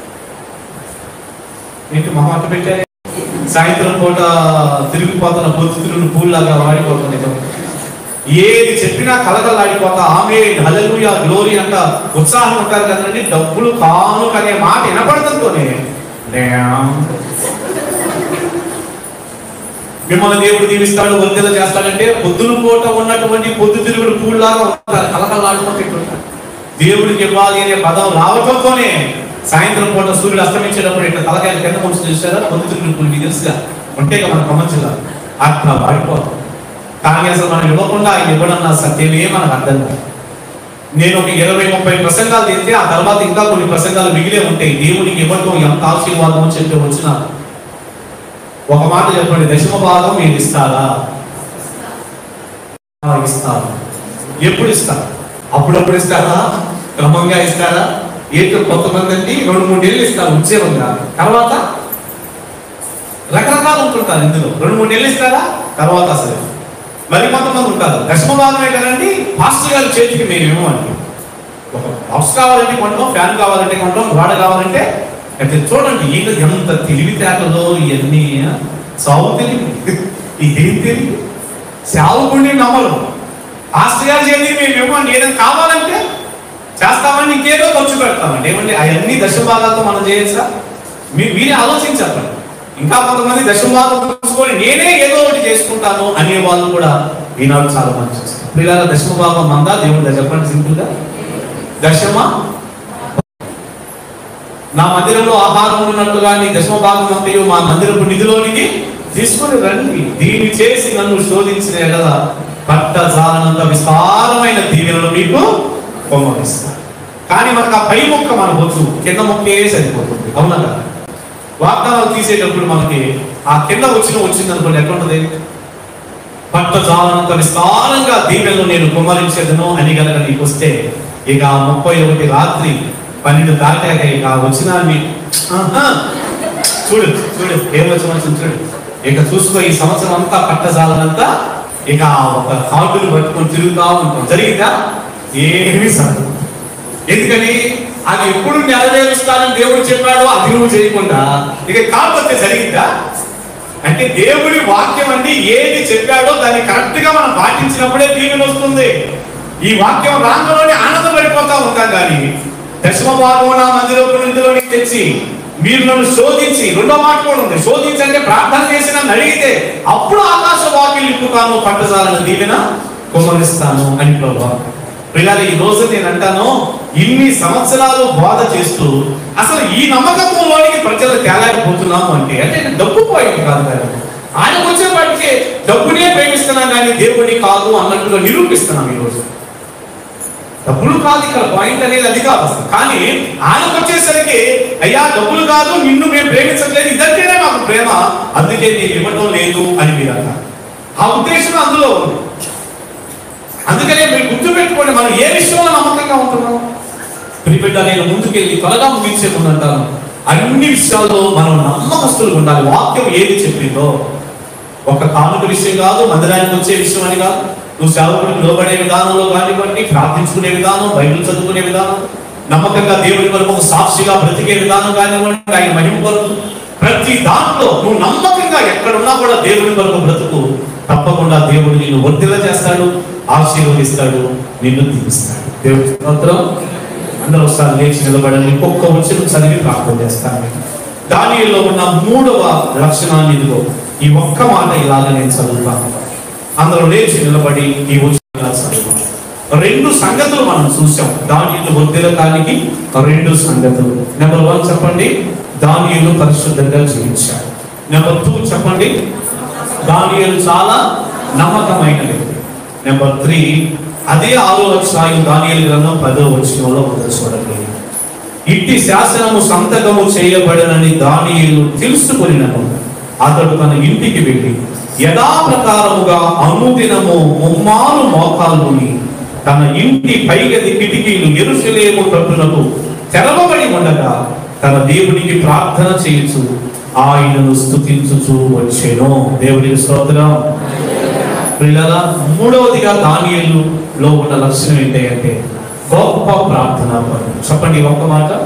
ఏంటి మొహమాట పెట్టారే సాయంత్రం పూట తిరిగిపోతున్న పొద్దుతులను పూల్లాగా వాడిపోతుంది కదా. ఏది చెప్పినా కలగలాడిపోతా ఆమె హల్లెలూయా గ్లోరీ అంట ఉత్సాహం ఉంటారు కదండి డబ్బులు కాను అనే మాట వినపడతంతోనే డ్యామ్. మిమ్మల్ని దేవుడు దీవిస్తాడు వందెల చేస్తాడంటే పొద్దున పూట ఉన్నటువంటి పొద్దు తిరుగుడు పూల్లాగా ఉంటారు కలకలాడుకుంటుంటారు దేవుడికి ఇవ్వాలి అనే పదం రావడంతోనే సాయంత్రం పూట సూర్యుడు అస్తమించేటప్పుడు ఇట్లా తలకాయలు కింద కొంచెం చూసారా పొద్దు తిరుగుడు పూలు మీకు తెలుసుగా ఉంటే మన కమంచుగా అట్లా వాడిపోతాం కానీ అసలు మనం ఇవ్వకుండా ఆయన ఇవ్వడం నా సత్యమే మనకు అర్థం కాదు నేను ఒక ఇరవై ముప్పై ప్రసంగాలు తింటే ఆ తర్వాత ఇంకా కొన్ని ప్రసంగాలు మిగిలే ఉంటాయి దేవునికి ఇవ్వటం ఎంత ఆశీర్వాదం అని చెప్పి వచ్చిన ఒక మాట చెప్పండి దశమ భాగం మీరు ఇస్తారా ఆ, ఇస్తారు ఎప్పుడు ఇస్తారు అప్పుడప్పుడు ఇస్తారా క్రమంగా ఇస్తారా ఏంటో కొంతమంది అండి రెండు మూడు నెలలు ఇస్తారు ఉద్యోగంగా తర్వాత రకరకాలు ఉంటుంటారు ఇందులో రెండు మూడు నెలలు ఇస్తారా తర్వాత అసలు మరి కొంతమంది ఉంటారు దశమ భాగమే కదండి పాస్టర్ గారి చేతికి మేము ఇవ్వమండి ఒక బాక్స్ కావాలంటే కొంటాం ఫ్యాన్ కావాలంటే కొంటాం గోడ కావాలంటే అయితే చూడండి ఈయన ఎంత తెలివితేటలో ఇవన్నీ సాగు తెలివి ఇదేం తెలివి సాగుకుండి నమ్మరు పాస్టర్ గారి చేతికి మేము ఇవ్వమండి ఏదైనా కావాలంటే చేస్తామని ఇంకేదో ఖర్చు పెడతామండి ఏమండి అవన్నీ దశభాగాలతో మనం చేయొచ్చా మీ మీరే ఆలోచించాలి ఇంకా కొంతమంది దశభాగం తీసుకొని నేనే ఏదో ఒకటి చేసుకుంటాను అనే వాళ్ళు కూడా ఈనాడు చాలా మంది చేస్తారు పిల్లల దశమ భాగం మందా దేవుడు చెప్పండి సింపుల్ గా దశమ నా మందిరంలో ఆహారం ఉన్నట్లుగా నీ దశమ భాగం అంతయు మా మందిరపు నిధిలోనికి తీసుకొని రండి దీన్ని చేసి నన్ను శోధించిన ఎడల పట్టజాలనంత విస్తారమైన దీవెనలు మీకు పొమ్మనిస్తాను కానీ మనకు ఆ పై మొక్క మన వద్దు కింద మొక్కే సరిపోతుంది అవునా కదా వాగ్దానాలు తీసేటప్పుడు మనకి ఆ కింద వచ్చిన వచ్చింది అనుకోండి ఎట్లుంటది పట్టజాలనంత విస్తారంగా దీవెనలు నేను కుమ్మరించేదను అని గనక నీకు వస్తే ఇక ఆ ముప్పై ఒకటి రాత్రి పన్నెండు దాటాక ఇక ఆ వచ్చిన మీ ఆహా, చూడు చూడు ఏం వచ్చిన వచ్చింది చూడు ఇక చూసుకో ఈ సంవత్సరం అంతా పట్టజాలనంతా ఇక ఆ ఒక కార్డులు పట్టుకొని తిరుగుతా ఉంటాం జరిగిందా ఏమీ సార్ ఎందుకని అది ఎప్పుడు నెరవేరుస్తానని దేవుడు చెప్పాడో అది నువ్వు చేయకుండా ఇక కాకపోతే జరిగిందా అంటే దేవుడి వాక్యం అన్ని ఏది చెప్పాడో దాన్ని కరెక్ట్ గా మనం పాటించినప్పుడే దీవెన వస్తుంది ఈ వాక్యం రాంగలోనే ఆనందపడిపోతా ఉంటాం కానీ దశమ భాగం నా మందిలోకి నిధిలోని తెచ్చి మీరు నన్ను శోధించి రెండో మాట కూడా ఉంది శోధించంటే ప్రార్థన చేసి నన్ను అడిగితే అప్పుడు ఆకాశ వాక్యం ఇప్పుతాను పట్టజాలను దీవెన కుమరిస్తాను అని ప్రభా పిల్లలు ఈ రోజు నేను అంటాను ఇన్ని సంవత్సరాలు బోధ చేస్తూ అసలు ఈ నమ్మకంలోనికి ప్రజలు తేలేకపోతున్నాము అంటే అంటే డబ్బు పోయింది కాదు కానీ ఆయనకు వచ్చేపాటికి డబ్బునే ప్రేమిస్తున్నాం కానీ దేవుడి కాదు అన్నట్టుగా నిరూపిస్తున్నాం ఈ రోజు డబ్బులు కాదు ఇక్కడ పాయింట్ అనేది అది కాదు అసలు కానీ ఆయనకు వచ్చేసరికి అయ్యా డబ్బులు కాదు నిన్ను మేము ప్రేమించట్లేదు ఇదంటేనే మాకు ప్రేమ అందుకే నేను ఇవ్వడం లేదు అని మీరు అన్నారు ఆ ఉద్దేశం అందులో ఉంది అందుకనే మీరు గుర్తుపెట్టుకోండి మనం ఏ విషయంలో నమ్మకంగా ఉంటున్నాం ప్రిపెట్ట నేను ముందుకెళ్ళి త్వరగా ముగించే ముందు అంటాను అన్ని విషయాల్లో మనం నమ్మకస్తులు ఉండాలి వాక్యం ఏది చెప్పిందో ఒక కానుక విషయం కాదు మందిరానికి వచ్చే విషయం అని కాదు నువ్వు సేవకుడికి లోబడే విధానంలో కానివ్వండి ప్రార్థించుకునే విధానం బైబిల్ చదువుకునే విధానం నమ్మకంగా దేవుడి కొరకు ఒక సాక్షిగా బ్రతికే విధానం కానివ్వండి ఆయన మహిమ కొరకు ప్రతి దాంట్లో నువ్వు నమ్మకంగా ఎక్కడున్నా కూడా దేవుడి కొరకు బ్రతుకు తప్పకుండా దేవుడు నిన్ను వర్ధిల్ల చేస్తాడు ఆశీర్వదిస్తాడు నిన్ను దీవిస్తాడు దేవుడి స్తోత్రం అందరూ ఒకసారి లేచి నిలబడండి ఇంకొక వచ్చిన చదివి ప్రార్థన చేస్తాను దానిలో ఉన్న మూడవ లక్షణాన్ని ఇదిగో ఈ ఒక్క మాట ఇలాగ నేను చదువుతాను అందరూ లేచి నిలబడి ఈ వచ్చిన చదువుతాం రెండు సంగతులు మనం చూసాం దానిలో వర్ధిల్లటానికి రెండు సంగతులు నెంబర్ వన్ చెప్పండి దానియులు పరిశుద్ధంగా జీవించాడు నెంబర్ టూ చెప్పండి దానియులు చాలా నమ్మకమైన వ్యక్తి నెంబర్ త్రీ అదే ఆరో అధ్యాయం దానియలు గ్రంథం పదో వచనంలో మొదలు చూడండి ఇట్టి శాసనము సంతకము చేయబడనని దానియేలు తెలుసుకొనినను అతడు తన ఇంటికి వెళ్ళి యథాప్రకారముగా అనుదినము ముమ్మారు మోకాలుని తన ఇంటి పైగది కిటికీలు ఎరుసలేము తట్టునకు తెరవబడి ఉండగా తన దేవునికి ప్రార్థన చేయొచ్చు ఆయనను స్తుతించుచు వచ్చెను దేవునికి స్తోత్రం పిల్లల మూడవదిగా దానియలులో ఉన్న లక్షణం ఏంటంటే గొప్ప ప్రార్థన పరుడు. చెప్పండి ఈ ఒక్క మాట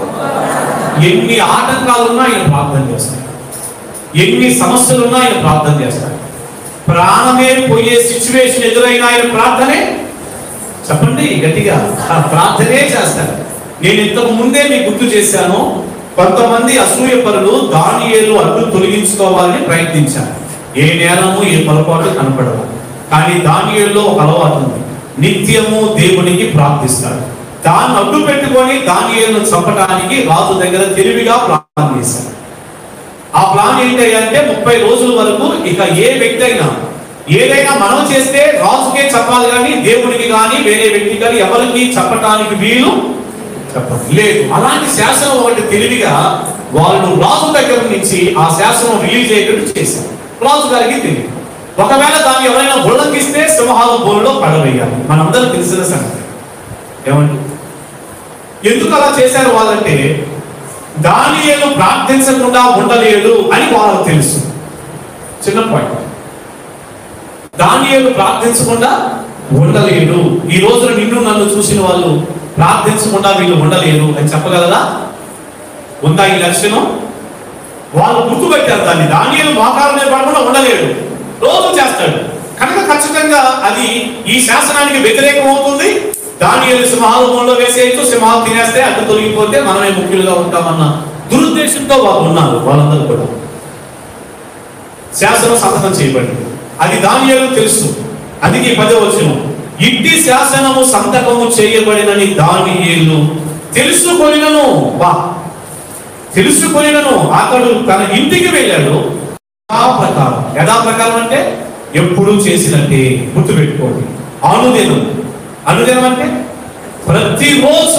ఎన్ని ఆటంకాలున్నా ఆయన ప్రార్థన చేస్తాడు ఎన్ని సమస్యలున్నా ఆయన ప్రార్థన చేస్తాడు ప్రాణమే పోయే సిచ్యువేషన్ ఎదురైనా ఆయన ప్రార్థనే చెప్పండి గట్టిగా ఆ ప్రార్థనే చేస్తాడు నేను ఇంతకు ముందే మీకు గుర్తు చేశాను కొంతమంది అసూయపరులు దానియేలు అడ్డు తొలగించుకోవాలని ప్రయత్నించారు ఏ నేరము ఏ పొరపాటు కనపడదు కానీ దానియేలులో ఒక అలవాటు ఉంది నిత్యము దేవునికి ప్రార్థిస్తాడు దాన్ని అడ్డు పెట్టుకొని దానియేలును చంపడానికి రాజు దగ్గర తెలివిగా ప్రార్థన చేశాడు ఆ ప్లాన్ ఏంటి అంటే ముప్పై రోజుల వరకు ఇక ఏ వ్యక్తి అయినా ఏదైనా మనం చేస్తే రాజుకే చెప్పాలి కానీ దేవుడికి కానీ వేరే వ్యక్తి కానీ ఎవరికి చెప్పటానికి వీలు చెప్పదు లేదు అలాంటి శాసనం ఒకటి తెలివిగా వాళ్ళు రాజు దగ్గర నుంచి ఆ శాసనం రిలీజ్ అయ్యేటట్టు చేశారు రాజు గారికి తెలియదు ఒకవేళ దాన్ని ఎవరైనా ఉల్లంఘిస్తే సింహాల బోరులో పడవేయాలి మనందరం తెలిసిన సంగతి ఏమండి ఎందుకు అలా చేశారు వాళ్ళంటే దానియేలు ప్రార్థించకుండా ఉండలేడు అని వాళ్ళకు తెలుసు చిన్న పాయింట్ దానియేలు ప్రార్థించకుండా ఉండలేడు ఈ రోజున నిన్ను నన్ను చూసిన వాళ్ళు ప్రార్థించకుండా వీళ్ళు ఉండలేరు అని చెప్పగలరా ఉందా ఈ లక్షణం వాళ్ళు గుర్తుపెట్టారు దాన్ని దానియేలు మోకాల మీద పడకుండా ఉండలేడు రోజు చేస్తాడు కనుక ఖచ్చితంగా అది ఈ శాసనానికి వ్యతిరేకం అవుతుంది దానియేలు సింహాలు మూలలో వేసేయచ్చు సింహాలు తినేస్తే అడ్డు తొలగిపోతే మనమే ముఖ్యులుగా ఉంటామన్న దురుద్దేశంతో వాళ్ళు ఉన్నారు వాళ్ళందరూ కూడా శాసనం సంతకం చేయబడింది అది దానియేలు తెలుసు అందుకే పదే వచ్చిన ఇట్టి శాసనము సంతకము చేయబడినని దానియేలు తెలుసుకొనినను వా తెలుసుకొనినను అతడు తన ఇంటికి వెళ్ళాడు యథా ప్రకారం యథా ప్రకారం అంటే ఎప్పుడు చేసినట్టే గుర్తుపెట్టుకోండి అనుదినం అనుదినం అంటే ప్రతిరోజు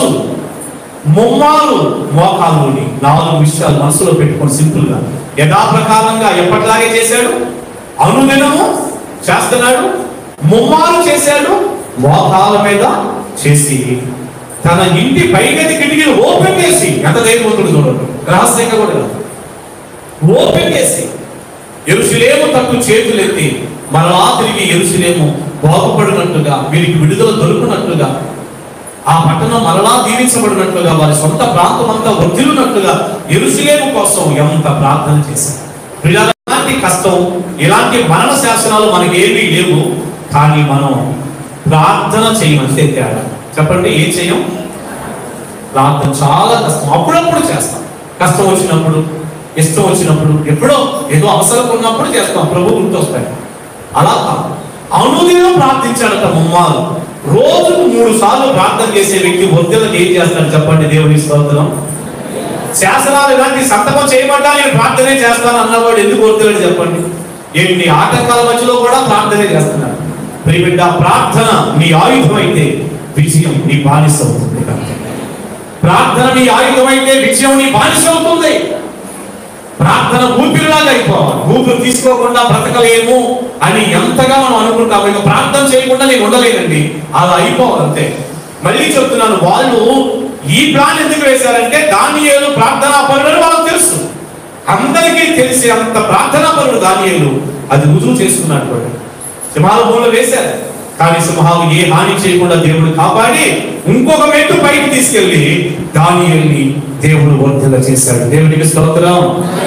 ముమ్మారు మోకాలుని నాలుగు విషయాలు మనసులో పెట్టుకొని సింపుల్ గా యథాప్రకారంగా ఎప్పటిలాగే చేశాడు అనుదినము చేస్తున్నాడు ముమ్మారు చేశాడు మోకాల మీద చేసి తన ఇంటి పైగది కిటికీలు ఓపెన్ చేసి ఎంత ధైర్యవంతుడు చూడండి రహస్యంగా కూడా కాదు. ఓపెన్ చేసి ఎరుసలేము తట్టు చేతులెత్తి మరలా తిరిగి ఎరుసలేము బాగుపడినట్టుగా వీరికి విడుదల దొరుకునట్టుగా ఆ పట్టణం మరలా దీవించబడినట్లుగా వారి సొంత ప్రాంతం అంతా వర్ధిల్లునట్లుగా ఎరుసలేము కోసం ఎంత ప్రార్థన చేశారు ప్రియులారా, ఇలాంటి కష్టం ఇలాంటి మరణ శాసనాలు మనకి ఏమీ లేవు కానీ మనం ప్రార్థన చేయమంటే తేడా చెప్పండి ఏం చేయం ప్రార్థన చాలా కష్టం అప్పుడప్పుడు చేస్తాం కష్టం వచ్చినప్పుడు ఇష్టం వచ్చినప్పుడు ఎప్పుడో ఏదో అవసరం ఉన్నప్పుడు చేస్తాం ప్రభు గుర్తొస్తాయి అలా కాదు అనుదినం ప్రార్థించాడట ముమ్మాలు రోజుకు మూడు సార్లు ప్రార్థన చేసే వ్యక్తి ఒత్తిళ్ళకి ఏం చేస్తాడు చెప్పండి దేవుని స్తోత్రం శాసనాలు ఇలాంటి సంతకం చేయబడ్డా నేను ప్రార్థనే చేస్తాను అన్నవాడు ఎందుకు ఒత్తిడి చెప్పండి ఎన్ని ఆటంకాల మధ్యలో కూడా ప్రార్థనే చేస్తున్నాడు ప్రియబిడ్డ ప్రార్థన నీ ఆయుధం అయితే విజయం నీ బానిస అవుతుంది ప్రార్థన నీ ఆయుధం అయితే విజయం నీ బానిస అవుతుంది ప్రార్థన ఊపిరిలాగా అయిపోవాలి ఊపిరి తీసుకోకుండా బ్రతకలేము అని ఎంతగా మనం అనుకుంటాము ఇక ప్రార్థన చేయకుండా నేను ఉండలేనండి అలా అయిపోవాలంతే మళ్ళీ చెప్తున్నాను వాళ్ళు ఈ ప్లాన్ ఎందుకు వేశారంటే దానియేలు ప్రార్థనా పరుడు వాళ్ళకి తెలుసు అందరికీ తెలిసి అంత ప్రార్థనా పరుడు దానియేలు అది రుజువు చేసుకున్నాడు కూడా సింహాల భూమిలో వేశారు కానీ సింహాలు ఏ హాని చేయకుండా దేవుడు కాపాడి ఇంకొక మెట్టు పైకి తీసుకెళ్లి దానియేల్ని దేవుడు వర్ధల చేశాడు దేవునికి స్తోత్రం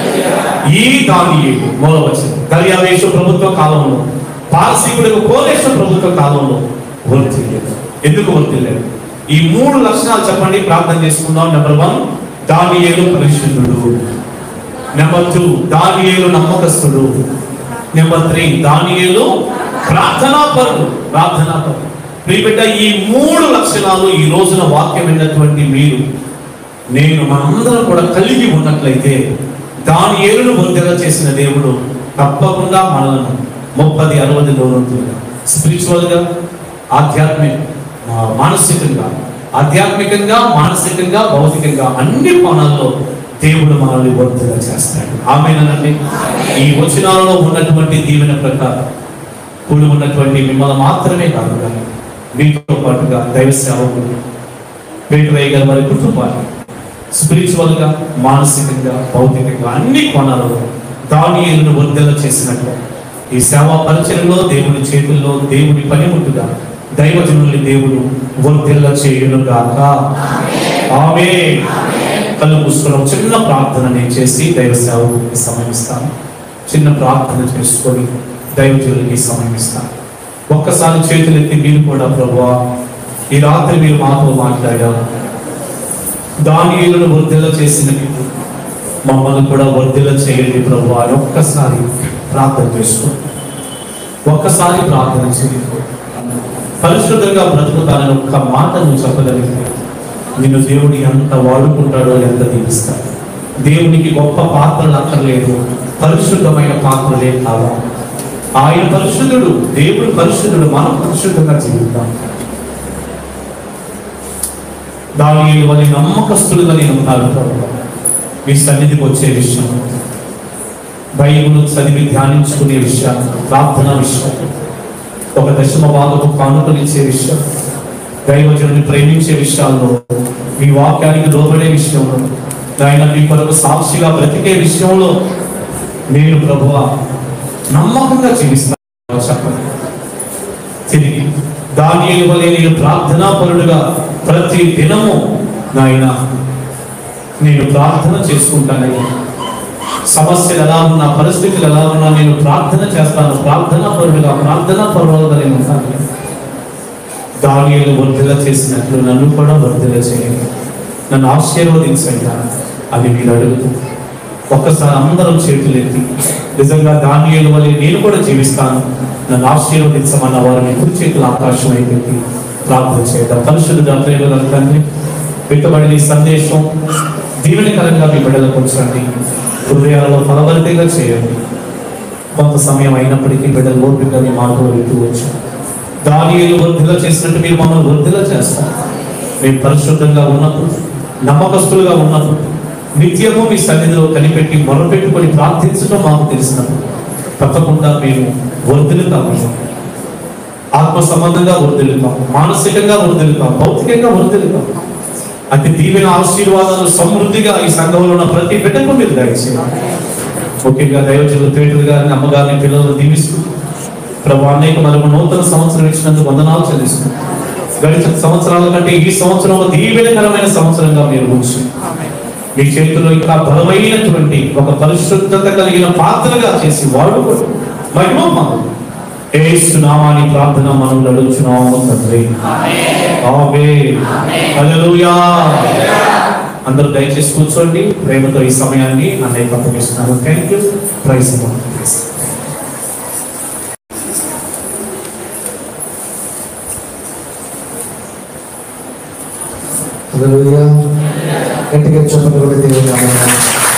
ఈ దానియేలు మూలవచనం దర్యావేశ ప్రభుత్వ కాలంలో పారసీకులకు కోలేశ ప్రభుత్వ కాలంలో వర్ధిల్లేదు ఎందుకు వర్ధిల్లేదు ఈ మూడు లక్షణాలు చెప్పండి ప్రార్థన చేసుకుందాం నెంబర్ వన్ దానియేలు పరిశుద్ధుడు నెంబర్ టూ దానియేలు నమ్మకస్తుడు నెంబర్ త్రీ దానియేలు ప్రార్థనాపరుడు ప్రార్థనాపరుడు ప్రియబిడ్డ ఈ మూడు లక్షణాలు ఈ రోజున వాక్యం విన్నటువంటి మీరు నేను మనందరం కూడా కలిగి ఉన్నట్లయితే దాని ఏలును బొందెగా చేసిన దేవుడు తప్పకుండా మనలను ముప్పది అరవది లోనంతులుగా స్పిరిచువల్ గా ఆధ్యాత్మిక ఆ, మానసికంగా ఆధ్యాత్మికంగా మానసికంగా భౌతికంగా అన్ని కోణాల్లో దేవుడు మనల్ని వర్ధగా చేస్తాడు ఆమెనండి ఈ వచనాలలో ఉన్నటువంటి దీవెన ప్రకారం కూడి ఉన్నటువంటి మిమ్మల్ని మాత్రమే కాదు కానీ మీతో పాటుగా దైవ సేవకులు వేటువయ్య గారి వారి కుటుంబాన్ని స్పిరిచువల్ గా మానసికంగా భౌతికంగా అన్ని కోణాలలో దానియేలును వర్ధల చేసినట్లు ఈ సేవా పరిచయంలో దేవుని చేతుల్లో దేవుని పనిముట్టుగా దైవజనుల్ని దేవుడు వర్ధిల్ల చేయును గాక ఆమె కళ్ళు మూసుకున్న చిన్న ప్రార్థన నేను చేసి దైవ సేవకుడికి సమయమిస్తాను చిన్న ప్రార్థన చేసుకొని దైవజనులకి సమయమిస్తాను ఒక్కసారి చేతులెత్తి మీరు కూడా ప్రభువా ఈ రాత్రి మీరు మాతో మాట్లాడారు దానియులను వర్ధిల్ల చేసిన మీకు మమ్మల్ని కూడా వర్ధిల్ల చేయండి ప్రభు అని ఒక్కసారి ప్రార్థన చేసుకో ఒక్కసారి ప్రార్థన చేయండి పరిశుద్ధంగా బ్రతుకుతానని ఒక్క మాట నువ్వు చెప్పగలిగితే నిన్ను దేవుడు ఎంత వాడుకుంటాడో ఎంత దీవిస్తాడు దేవునికి గొప్ప పాత్రలు అక్కర్లేదు పరిశుద్ధమైన పాత్రలే కావాలి ఆయన పరిశుద్ధుడు దేవుడు పరిశుద్ధుడు మనం పరిశుద్ధంగా జీవిద్దాం దాని వల్ల నమ్మకస్తులుగా నేను ఉన్నాను ప్రభువా. మీ సన్నిధికి వచ్చే విషయం బైబిల్ చదివి ధ్యానించుకునే విషయం ప్రార్థన విషయం ఒక దశమ భాగము కానుకలిచ్చే విషయం దైవజనుని ప్రేమించే విషయాల్లో మీ వాక్యానికి లోబడే విషయంలో ఆయన మీ కొరకు సాక్షిగా బ్రతికే విషయంలో నేను ప్రభువ నమ్మకంగా జీవిస్తాను చెప్పండి తిరిగి దాని వలె నేను ప్రార్థనా పరుడుగా ప్రతి దినము నాయన నేను ప్రార్థన చేసుకుంటానయ్యా సమస్యలు ఎలా ఉన్నా పరిస్థితులు ఎలా ఉన్నా నేను ప్రార్థన చేస్తాను ప్రార్థనా పరుడుగా ప్రార్థనా పరుడుగా నేను ఉంటాను దానియలు వర్ధిల్ల చేసినట్లు నన్ను కూడా వర్ధిల్ల చేయండి నన్ను ఆశీర్వదించండి అది మీరు అడుగుతూ ఒక్కసారి అందరం చేతులు ఎత్తి నిజంగా దానియలు వల్ల నేను కూడా జీవిస్తాను నన్ను ఆశీర్వదించమన్న వారిని కుడి చేతులు ఆకాశం అయిపోయింది ప్రార్థన చేద్దాం పరిశుద్ధ ప్రేమ తండ్రి పెట్టబడిన ఈ సందేశం దీవెనకరంగా మీ బిడ్డలకు ఉంచండి హృదయాలలో ఫలవంతంగా చేయండి కొంత సమయం అయినప్పటికీ బిడ్డలు ఓపికగా మీ మాటలు వింటూ వచ్చాం దానియలు వర్ధిల్ల చేసినట్టు మీరు మమ్మల్ని వర్ధిల్ల చేస్తాం మేము పరిశుద్ధంగా ఉన్నప్పుడు నమ్మకస్తులుగా ఉన్నప్పుడు నిత్యము మీ సన్నిధిలో కనిపెట్టి మొరపెట్టుకొని ప్రార్థించడం మాకు తెలిసినప్పుడు తప్పకుండా మేము వర్ధిల్లుతాం ఆత్మ సంబంధంగా వర్ధిల్లుతాం మానసికంగా వర్ధిల్లుతాం భౌతికంగా వర్ధిల్లుతాం అతి దీవెన ఆశీర్వాదాలు సమృద్ధిగా ఈ సంఘంలో ఉన్న ప్రతి బిడ్డకు మీరు దయచేయాలి ముఖ్యంగా దైవజనులు పేటలు గారిని అమ్మగారిని పిల్లలను దీవిస్తూ ప్రభు అనేక మనకు నూతన సంవత్సరం ఇచ్చినందుకు వందనాలు చెల్లిస్తున్నాం గడిచిన సంవత్సరాల కంటే ఈ సంవత్సరం దీవెనకరమైన సంవత్సరంగా మీరు ఉంచు మీ చేతుల్లో ఇంకా బలమైనటువంటి ఒక పరిశుద్ధత కలిగిన పాత్రగా చేసి వాడుకోండి మహిమ మాకు ఏసు నామాని ప్రార్థన మనం నడుచున్నాము తండ్రి ఆమేన్ హల్లెలూయా అందరూ దయచేసి కూర్చోండి ప్రేమతో ఈ సమయాన్ని అన్నయ్య పంపిస్తున్నాను థ్యాంక్ యూ ప్రైజ్ హల్లెలూయా గట్టిగా చెప్పండి కూడా దేవుని నామమున.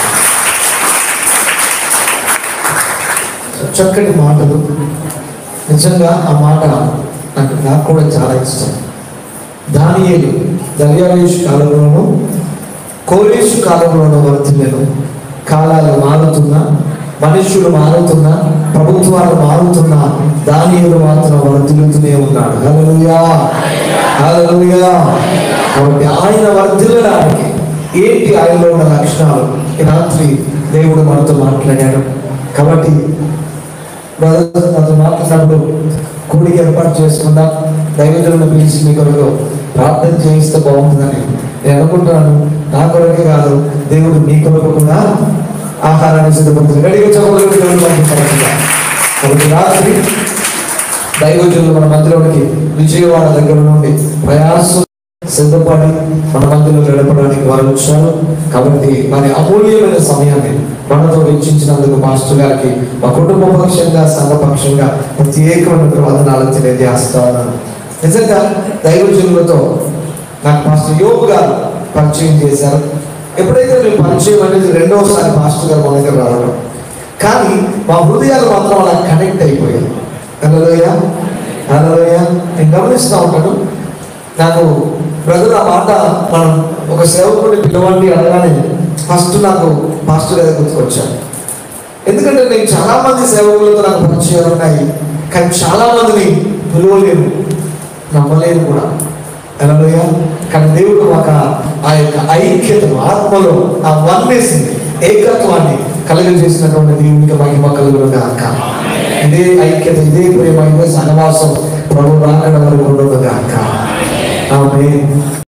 చక్కటి మాటలు నిజంగా ఆ మాట నాకు నాకు కూడా చాలా ఇష్టం దానియేలు దర్యావేషు కాలంలోనూ కోరేషు కాలంలోనూ వర్తిల్లను కాలాలు మారుతున్నా మనుషులు మారుతున్నా ప్రభుత్వాలు మారుతున్నా దానియేలు మాత్రం వర్తిల్లుతూనే ఉన్నాడు హల్లెలూయా హల్లెలూయా కాబట్టి ఆయన వర్ధిల్లడానికి ఏంటి ఆయనలో ఉన్న లక్షణాలు ఈ రాత్రి దేవుడు మనతో మాట్లాడాడు కాబట్టి బ్రదర్స్ నాతో మాట్లాడినప్పుడు కూడికి ఏర్పాటు చేసుకుందాం దైవజనులను పిలిచి మీ కొరకు ప్రార్థన చేయిస్తే బాగుంటుందని నేను అనుకుంటున్నాను నా కొరకే కాదు దేవుడు మీ కొరకు కూడా ఆహారాన్ని సిద్ధపడుతుంది గడిగా చెప్పలేదు దేవుడు మనకి పడుతుందా కాబట్టి రాత్రి దైవజనులు మన మధ్యలోనికి విజయవాడ దగ్గర నుండి ప్రయాసం సిద్ధపడి మన మధ్యలో గడపడానికి వారు వచ్చారు కాబట్టి మరి అమూల్యమైన సమయాన్ని మనతో వెచ్చించినందుకు మాస్టర్ గారికి మా కుటుంబ పక్షంగా సంఘ పక్షంగా ప్రత్యేకమైన వందనాలు తెలియజేస్తా ఉన్నాను నిజంగా దైవజనులతో నాకు మాస్టర్ యోగు గారు పరిచయం చేశారు ఎప్పుడైతే మేము పరిచయం అనేది రెండవసారి మాస్టర్ గారు మన దగ్గర రావడం కానీ మా హృదయాలు మాత్రం అలా కనెక్ట్ అయిపోయాయి హలోయ హలోయ నేను గమనిస్తూ ఉంటాను నాకు బ్రదర్ ఆ మాట మనం ఒక సేవకుడిని పిలవండి అనగానే ఫస్ట్ నాకు పాస్టర్ గారి గుర్తుకొచ్చాను ఎందుకంటే నేను చాలా మంది సేవకులతో నాకు పరిచయాలు ఉన్నాయి కానీ చాలా మందిని పిలవలేను నమ్మలేను కూడా హలోయ కానీ దేవుడు ఒక ఆ యొక్క ఐక్యతను ఆత్మలో ఆ వన్నెస్ ఏకత్వాన్ని కలుగజేసినటువంటి దేవునికి మహిమ కలుగును గాక ఇదే ఐక్యత ఇదే ప్రేమ ఇదే సహవాసం ప్రభు రాకడ వరకు ఉండదు గాక ఆమె